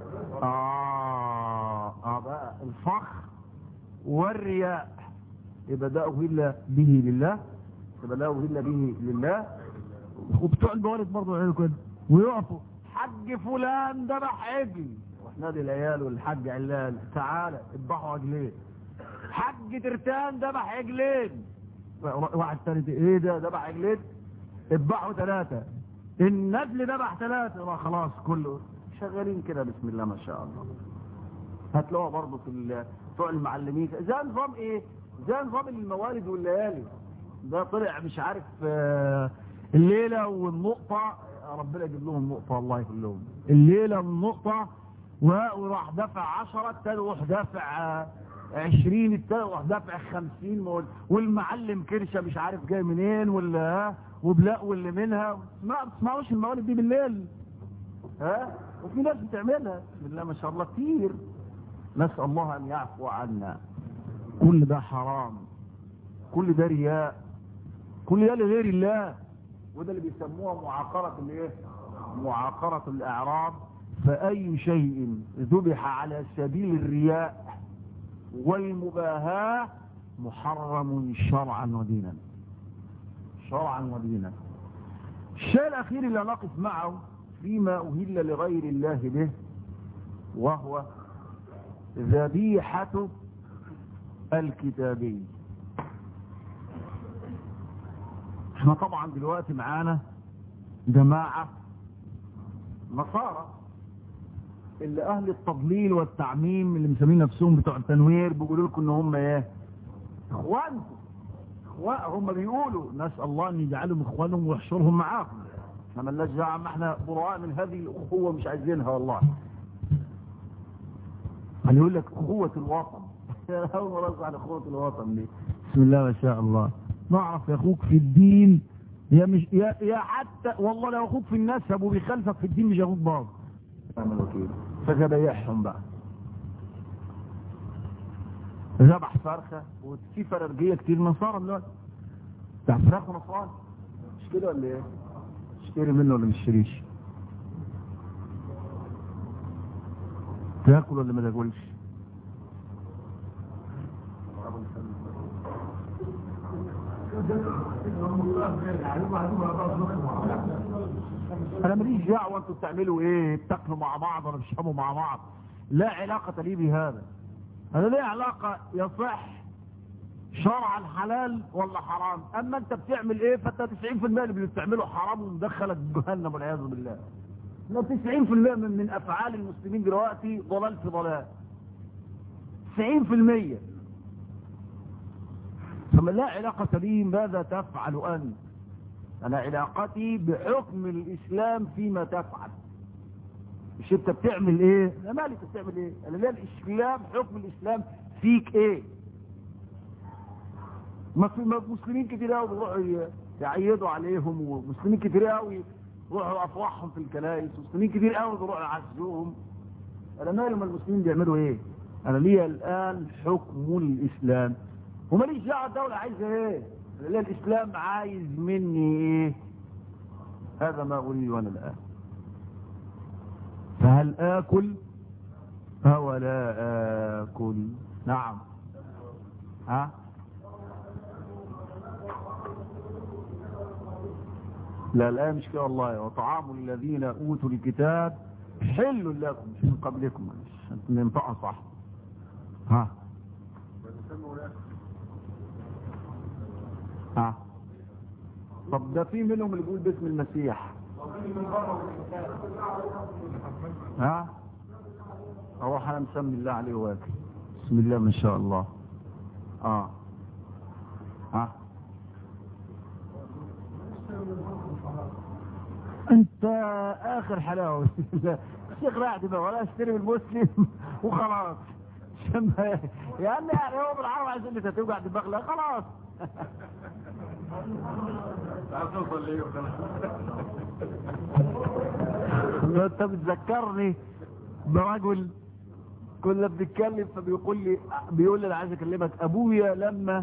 آه آه بقى الفخر والرياء يبقى ده أهل به لله يبقى ده أهل به لله وبتوع البوالد برضه يعملوا كده ويقفوا حج فلان ذبح عجل نادي العيال والحج علال تعالى اذبحوا عجلين حج ترتان ذبح عجلين واحد تاني ايه ده ذبح عجلين اذبحوا ثلاثة النجل ذبح ثلاثة يبقى خلاص كله شغالين كده بسم الله ما شاء الله هتلاقوها برضه في ال- بتوع المعلمين زي نظام ايه زي نظام الموالد والليالي ده طلع مش عارف آه، الليلة والنقطة ربنا يجيب لهم نقطة الله يخليهم الليلة النقطة وراح دافع عشرة التاني يروح دافع آه، عشرين التاني يروح دافع خمسين مول- والمعلم كرشة مش عارف جاي منين ولا ها وبلاء واللي منها ما بتسمعوش الموالد دي بالليل ها وفي ناس بتعملها بسم الله ما شاء الله كتير نسأل الله أن يعفو عنا كل ده حرام كل ده رياء كل ده لغير الله وده اللي بيسموها معاقرة الايه معاقرة الاعراب فاي شيء ذبح على سبيل الرياء والمباهاة محرم شرعا ودينا شرعا ودينا الشيء الاخير اللي نقف معه فيما اهل لغير الله به وهو ذبيحة الكتابين احنا طبعا دلوقتي معانا جماعة نصارى اللي اهل التضليل والتعميم اللي مسمين نفسهم بتوع التنوير بيقولوا لكم ان هم ايه اخوانكم اخوان هم بيقولوا نسال الله ان يجعلهم اخوانهم ويحشرهم معاهم احنا مالناش دعوه ما احنا براء من هذه الاخوه مش عايزينها والله يعني يقول لك اخوه الوطن اول مره اسمع عن اخوه الوطن دي بسم الله ما شاء الله نعرف يا اخوك في الدين يا مش يا, يا حتى والله لو اخوك في النسب وبيخالفك في الدين مش اخوك بابا نعم الوكيل فذبيحهم بقى ذبح فرخة وفي فررجية كتير نصارى دلوقتي بتاع فراخ ونصران مش كده ولا ايه؟ اشتري منه ولا مش اشتريش؟ تاكل ولا ما تاكلش؟ انا ماليش دعوه انتوا بتعملوا ايه بتاكلوا مع بعض ولا بتشربوا مع بعض لا علاقه لي بهذا انا ليه علاقه يصح شرعا حلال ولا حرام اما انت بتعمل ايه فانت 90% اللي بتعمله حرام ومدخلك جهنم والعياذ بالله لو 90% من, من افعال المسلمين دلوقتي ضلال في ضلال 90% فما لا علاقة لي ماذا تفعل أنت أنا علاقتي بحكم الإسلام فيما تفعل مش أنت بتعمل إيه أنا مالي أنت بتعمل إيه أنا لا الإسلام حكم الإسلام فيك إيه ما في ما مسلمين كتير قوي بيروحوا ي- يعيدوا عليهم ومسلمين كتير قوي يروحوا افراحهم في الكنائس ومسلمين كتير قوي بيروحوا يعزوهم انا مالي ما المسلمين بيعملوا ايه انا ليا الان حكم الاسلام وماليش دعوه الدوله عايزه ايه انا ليا الاسلام عايز مني ايه هذا ما اريد وانا الان فهل اكل أولا آكل نعم ها لا الآن مش كده والله وطعام الذين أوتوا الكتاب حل لكم مش من قبلكم عشان ننطقها صح ها ها طب ده في منهم اللي بيقول باسم المسيح ها اروح انا مسمي الله عليه واكل بسم الله ما شاء الله اه ها انت اخر حلاوه الشيخ راعي بقى ولا اشتري من المسلم وخلاص عشان ما- يا عم يعني هو بالعربي عايز اللي توجع دماغ لا خلاص انت بتذكرني برجل كنا بنتكلم فبيقول لي بيقول لي انا عايز اكلمك ابويا لما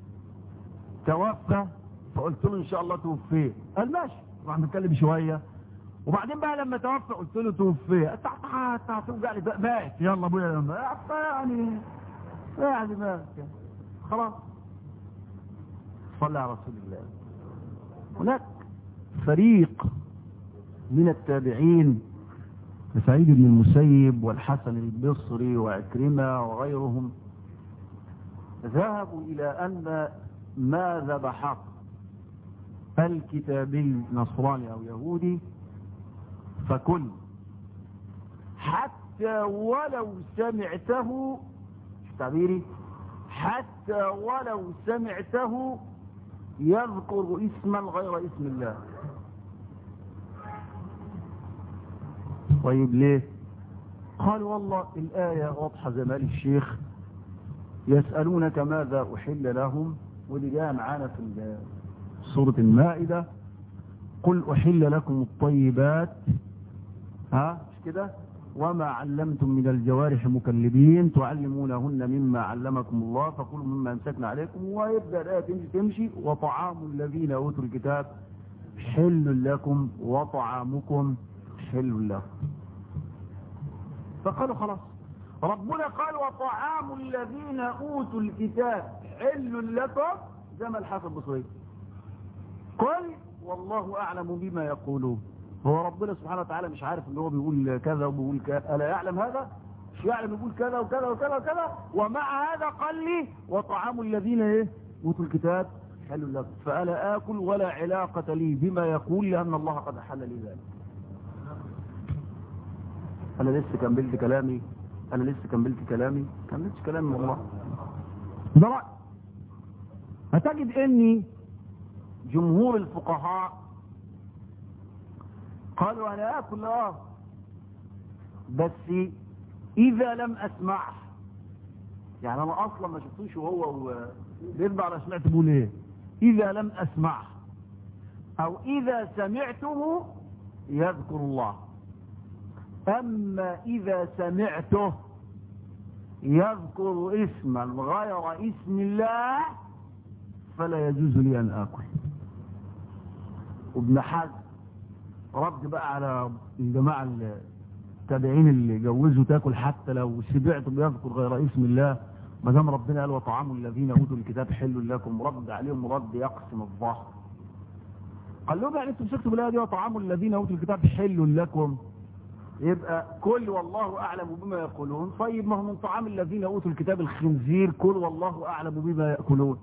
توفى فقلت له ان شاء الله توفيه قال ماشي راح نتكلم شويه وبعدين بقى لما توفى قلت له توفيه انت هت- هتوجع لي بقى مات يلا ابويا لما يعني يعني مات خلاص صلى على رسول الله هناك فريق من التابعين سعيد بن المسيب والحسن البصري وعكرمة وغيرهم ذهبوا إلى أن ما ذبح الكتابي نصراني أو يهودي فكل حتى ولو سمعته شو تعبيري حتى ولو سمعته يذكر اسما غير اسم الله طيب ليه قال والله الآية واضحة زي ما قال الشيخ يسألونك ماذا أحل لهم ودي جاء معانا في ال- سورة المائدة قل أحل لكم الطيبات ها مش كده وما علمتم من الجوارح مكلبين تعلمونهن مما علمكم الله فكلوا مما امسكنا عليكم ويبدأ الآية تمشي تمشي وطعام الذين أوتوا الكتاب حل لكم وطعامكم حل لهم فقالوا خلاص ربنا قال وطعام الذين أوتوا الكتاب حل لكم زي ما الحافظ البصري قل والله أعلم بما يقولون هو ربنا سبحانه وتعالى مش عارف ان هو بيقول كذا وبيقول كذا ألا يعلم هذا مش يعلم يقول كذا وكذا وكذا وكذا ومع هذا قال لي وطعام الذين ايه اوتوا الكتاب حل لكم فألا آكل ولا علاقة لي بما يقول لأن الله قد أحل لي ذلك أنا لسه كملت كلامي أنا لسه كملت كلامي كملتش كلامي والله ده رأي هتجد أني جمهور الفقهاء قالوا أنا آكل آه بس إذا لم أسمعه يعني أنا أصلا ما شفتوش وهو بيرجع على سمعت بقول إيه إذا لم أسمعه أو إذا سمعته يذكر الله أما إذا سمعته يذكر اسما غير اسم الله فلا يجوز لي أن آكل وابن حزم رد بقى على الجماعة التابعين اللي جوزوا تاكل حتى لو سمعتم يذكر غير اسم الله ما دام ربنا قال وطعام الذين اوتوا الكتاب حل لكم رد عليهم رد يقسم الظهر قال لهم يعني انتم مسكتوا بالايه دي وطعام الذين اوتوا الكتاب حل لكم يبقى كل والله اعلم بما يقولون طيب ما هو من طعام الذين اوتوا الكتاب الخنزير كل والله اعلم بما ياكلون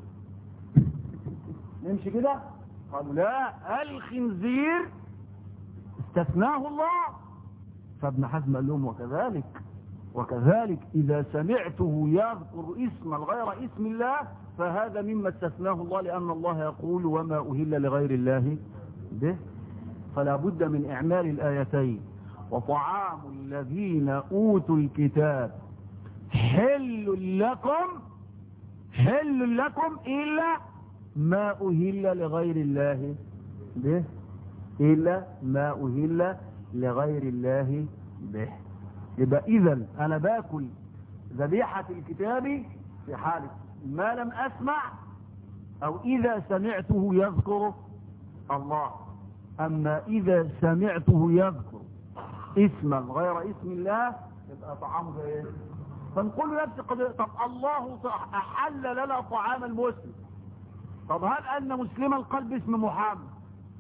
نمشي كده قالوا لا الخنزير استثناه الله فابن حزم قال لهم وكذلك وكذلك إذا سمعته يذكر اسما غير اسم الله فهذا مما استثناه الله لأن الله يقول وما أهل لغير الله به فلا بد من إعمال الآيتين وطعام الذين أوتوا الكتاب حل لكم حل لكم إلا ما أهل لغير الله به إلا ما أهل لغير الله به يبقى إذا أنا باكل ذبيحة الكتاب في حالة ما لم أسمع أو إذا سمعته يذكر الله أما إذا سمعته يذكر اسما غير اسم الله يبقى طعامه زي ايه فنقول نفس القضيه طب الله احل لنا طعام المسلم طب هل ان مسلما قال باسم محمد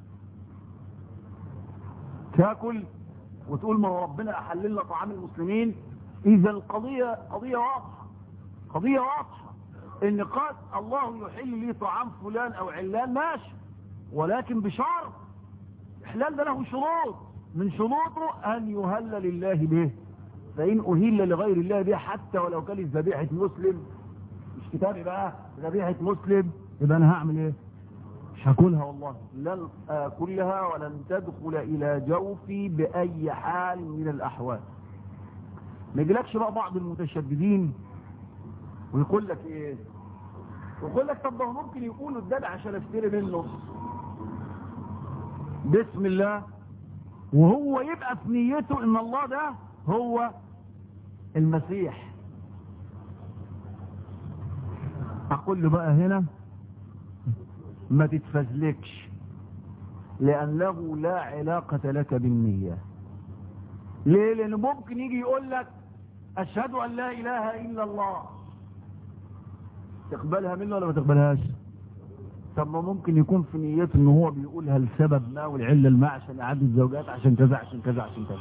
تاكل وتقول ما هو ربنا احل لنا طعام المسلمين اذا القضيه قضيه واضحه قضيه واضحه ان قد الله يحل لي طعام فلان او علان ماشي ولكن بشرط احلال ده له شروط من شروطه ان يهل لله به فان اهل لغير الله به حتى ولو كانت ذبيحه مسلم مش كتابي بقى ذبيحه مسلم يبقى انا هعمل ايه مش هاكلها والله لن اكلها ولن تدخل الى جوفي باي حال من الاحوال ما يجيلكش بقى بعض المتشددين ويقول لك ايه ويقول لك طب ما ممكن يقولوا الدم عشان اشتري منه بسم الله وهو يبقى في نيته ان الله ده هو المسيح اقول له بقى هنا ما تتفزلكش لانه لا علاقة لك بالنية ليه لانه ممكن يجي يقول لك اشهد ان لا اله الا الله تقبلها منه ولا ما تقبلهاش طب ما ممكن يكون في نيته ان هو بيقولها لسبب ما والعله الماء عشان اعاده الزوجات عشان كذا عشان كذا عشان كذا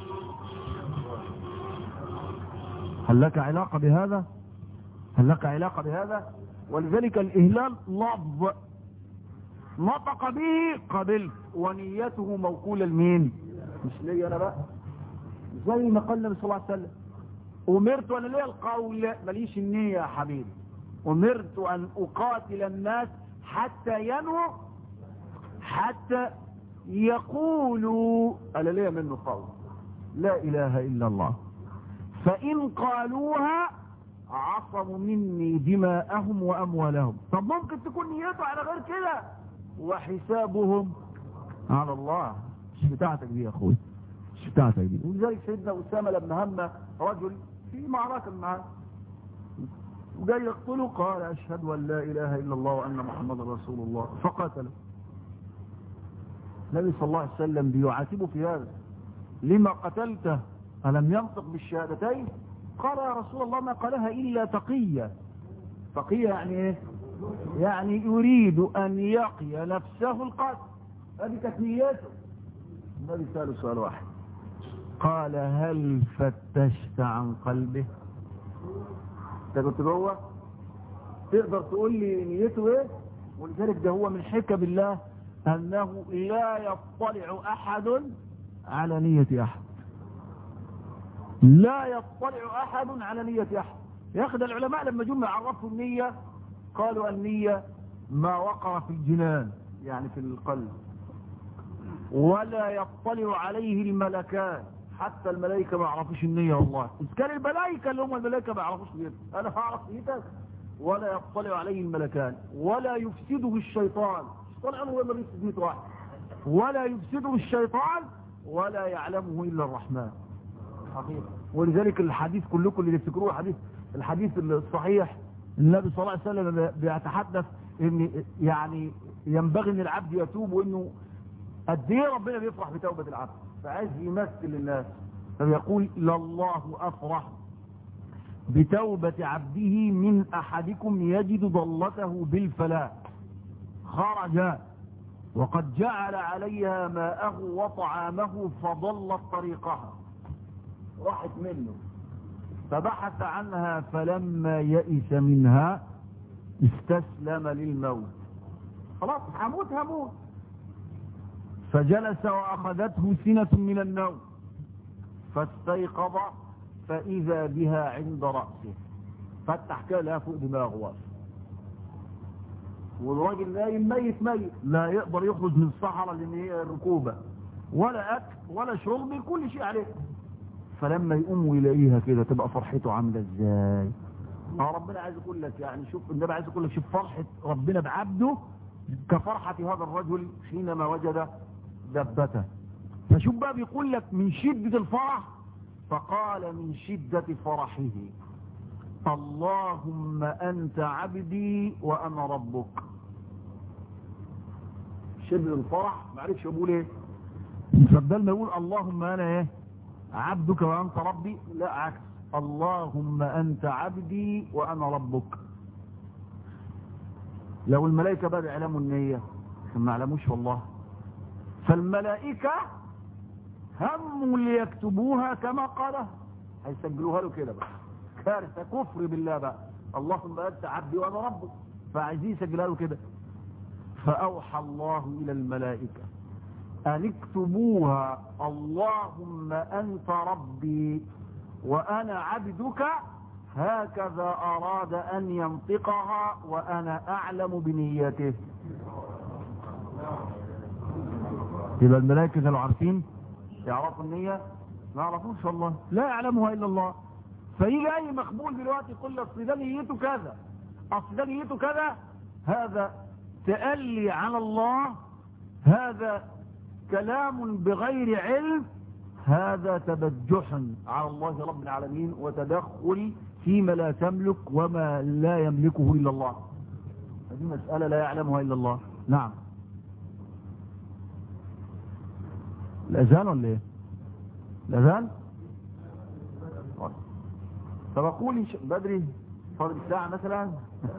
هل لك علاقه بهذا هل لك علاقه بهذا ولذلك الاهلال لفظ نطق به قبلت ونيته موكوله لمين مش ليا انا بقى زي ما قال النبي صلى الله عليه وسلم امرت وانا ليا القول ماليش النيه يا حبيبي امرت ان اقاتل الناس حتى ينووا حتى يقولوا ألا ليه منه قول لا إله إلا الله فإن قالوها عصموا مني دماءهم وأموالهم طب ممكن تكون نيته على غير كده وحسابهم على الله مش بتاعتك دي يا أخوي مش بتاعتك دي ولذلك سيدنا أسامة لما هم رجل في معركة معاه وجاي يقتله قال أشهد أن لا إله إلا الله وأن محمد رسول الله فقاتله النبي صلى الله عليه وسلم بيعاتبه في هذا لما قتلته ألم ينطق بالشهادتين قال يا رسول الله ما قالها إلا تقية تقية يعني إيه يعني يريد أن يقي نفسه القتل هذه كانت نيته النبي سأله سؤال واحد قال هل فتشت عن قلبه انت كنت جوه تقدر تقول لي نيته ايه ولذلك ده هو من حكم الله انه لا يطلع احد على نية احد لا يطلع احد على نية احد ياخد العلماء لما جم عرفوا النية قالوا النية ما وقع في الجنان يعني في القلب ولا يطلع عليه الملكان حتى الملائكة ما يعرفوش النية والله إذ كان الملائكة اللي هم الملائكة ما يعرفوش نيتك أنا هعرف نيتك ولا يطلع عليه الملكان ولا يفسده الشيطان الشيطان هو اللي يفسد 100 واحد ولا يفسده الشيطان ولا يعلمه إلا الرحمن حقيقة ولذلك الحديث كلكم اللي تفتكروه حديث الحديث الصحيح النبي صلى الله عليه وسلم بيتحدث ان يعني ينبغي ان العبد يتوب وانه قد ايه ربنا بيفرح بتوبة العبد فعايز يمثل الناس فبيقول لله أفرح بتوبة عبده من أحدكم يجد ضلته بالفلاح خرج وقد جعل عليها ماءه وطعامه فضلت طريقها راحت منه فبحث عنها فلما يئس منها استسلم للموت خلاص هموت هموت فجلس وأخذته سنة من النوم فاستيقظ فإذا بها عند رأسه فتح كده فوق دماغه والراجل نايم ميت ميت لا يقدر يخرج من الصحراء لان هي الركوبة ولا أكل ولا شرب كل شيء عليه فلما يقوم يلاقيها كده تبقى فرحته عاملة ازاي اه ربنا عايز يقول لك يعني شوف النبي عايز يقول لك شوف فرحة ربنا بعبده كفرحة هذا الرجل حينما وجد دبته فشوف بقى بيقول لك من شدة الفرح فقال من شدة فرحه اللهم أنت عبدي وأنا ربك شدة الفرح ما عرفش أقول إيه فبدل ما يقول اللهم أنا إيه عبدك وأنت ربي لا عكس اللهم أنت عبدي وأنا ربك لو الملائكة بدأ يعلموا النية ما يعلموش والله فالملائكة هم ليكتبوها كما قالها هيسجلوها له كده بقى كارثة كفر بالله بقى اللهم أنت عبدي وأنا ربك فعايزين يسجلها له كده فأوحى الله إلى الملائكة أن اكتبوها اللهم أنت ربي وأنا عبدك هكذا أراد أن ينطقها وأنا أعلم بنيته يبقى الملائكة كانوا عارفين يعرفوا النية ما يعرفوش والله لا يعلمها إلا الله فيجي أي مقبول دلوقتي يقول لي أصل ده نيته كذا أصل ده نيته كذا هذا تألي على الله هذا كلام بغير علم هذا تبجح على الله رب العالمين وتدخل فيما لا تملك وما لا يملكه إلا الله هذه مسألة لا يعلمها إلا الله نعم الأذان ولا إيه الأذان فبقول بدري فاضل ساعة مثلا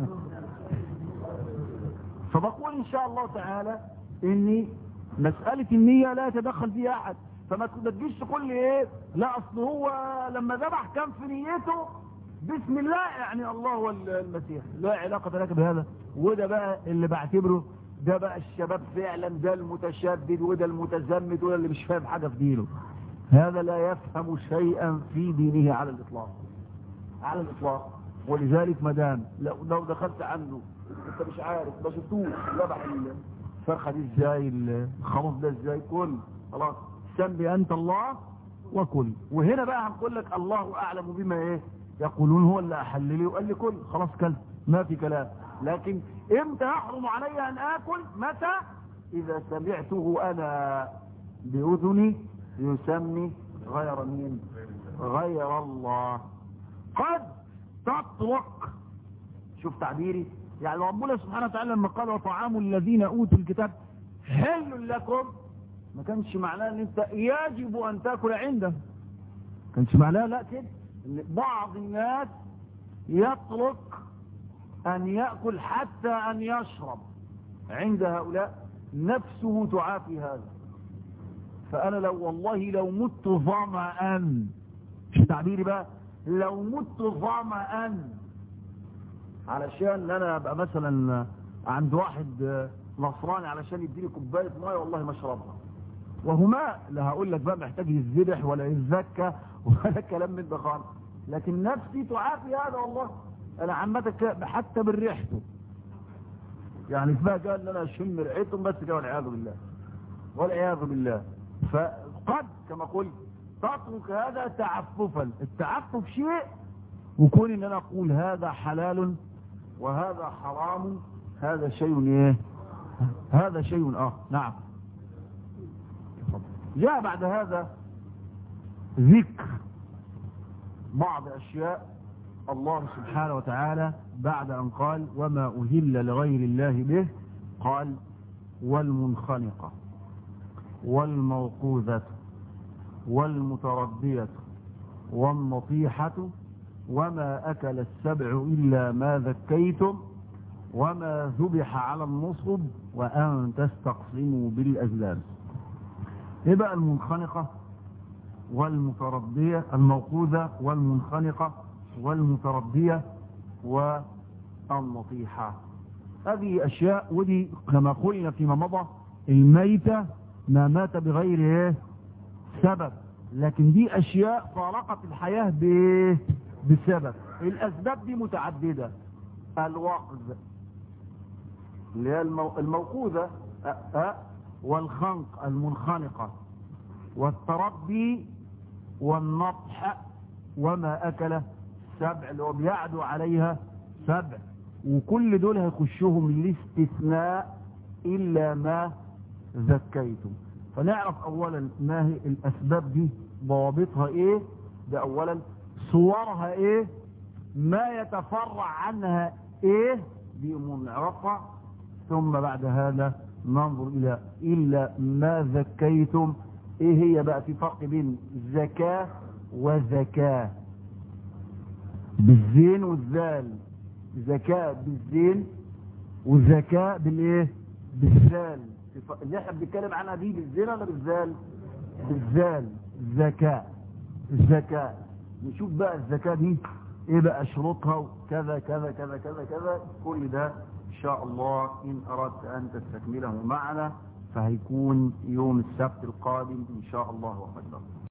فبقول إن شاء الله تعالى إني مسألة النية لا يتدخل فيها أحد فما تجيش تقول لي إيه لا أصل هو لما ذبح كان في نيته بسم الله يعني الله هو المسيح لا علاقة لك بهذا وده بقى اللي بعتبره ده بقى الشباب فعلا ده المتشدد وده المتزمت وده اللي مش فاهم حاجة في دينه هذا لا يفهم شيئا في دينه على الإطلاق على الإطلاق ولذلك مدام لو, لو دخلت عنده انت مش عارف ما شفتوش ذبح الفرخة دي ازاي الخروف ده ازاي كل خلاص سمي انت الله وكل وهنا بقى هنقول لك الله اعلم بما ايه يقولون هو اللي احل لي وقال لي كل خلاص كل ما في كلام لكن امتى يحرم علي ان اكل متى اذا سمعته انا باذني يسمي غير مين غير الله قد تطرق شوف تعبيري يعني ربنا سبحانه وتعالى لما قال وطعام الذين اوتوا الكتاب حل لكم ما كانش معناه ان انت يجب ان تاكل عنده كانش معناه لا كده ان بعض الناس يترك ان يأكل حتى ان يشرب عند هؤلاء نفسه تعافي هذا فانا لو والله لو مت ظمأ مش تعبيري بقى لو مت ظمأ علشان انا ابقى مثلا عند واحد نصراني علشان يديني كوبايه ميه والله ما اشربها وهو ماء لا هقول لك بقى محتاج يتذبح ولا يتزكى ولا كلام من ده خالص لكن نفسي تعافي هذا والله انا عمتك حتى من ريحته يعني بقى قال ان انا اشم ريحتهم بس كده والعياذ بالله والعياذ بالله فقد كما قلت تترك هذا تعففا التعفف شيء وكون ان انا اقول هذا حلال وهذا حرام هذا شيء ايه هذا شيء اه نعم جاء بعد هذا ذكر بعض اشياء الله سبحانه وتعالى بعد ان قال وما اهل لغير الله به قال والمنخنقة والموقوذة والمتردية والنطيحة وما أكل السبع إلا ما ذكيتم وما ذبح على النصب وأن تستقسموا بالأزلام إيه بقى المنخنقة والمتردية الموقوذة والمنخنقة والمتردية والنطيحة هذه أشياء ودي كما قلنا فيما مضى الميتة ما مات بغير إيه سبب لكن دي أشياء فارقت الحياة بإيه بسبب الأسباب دي متعددة الوقز اللي هي المو... الموقوذة أه أه والخنق المنخنقة والتربي والنطح وما أكل سبع اللي هو بيعدو عليها سبع وكل دول هيخشوهم الاستثناء إلا ما ذكيتم فنعرف أولا ما هي الأسباب دي ضوابطها إيه ده أولا صورها إيه ما يتفرع عنها إيه دي أمور نعرفها ثم بعد هذا ننظر إلى إلا ما ذكيتم إيه هي بقى في فرق بين زكاة وزكاة بالزين والذال ذكاء بالزين وذكاء بالايه بالذال اللي احنا بنتكلم عنها دي بالزين ولا بالذال بالذال ذكاء الذكاء نشوف بقى الذكاء دي ايه بقى شروطها وكذا كذا كذا كذا كذا كل ده ان شاء الله ان اردت ان تستكمله معنا فهيكون يوم السبت القادم ان شاء الله وقدر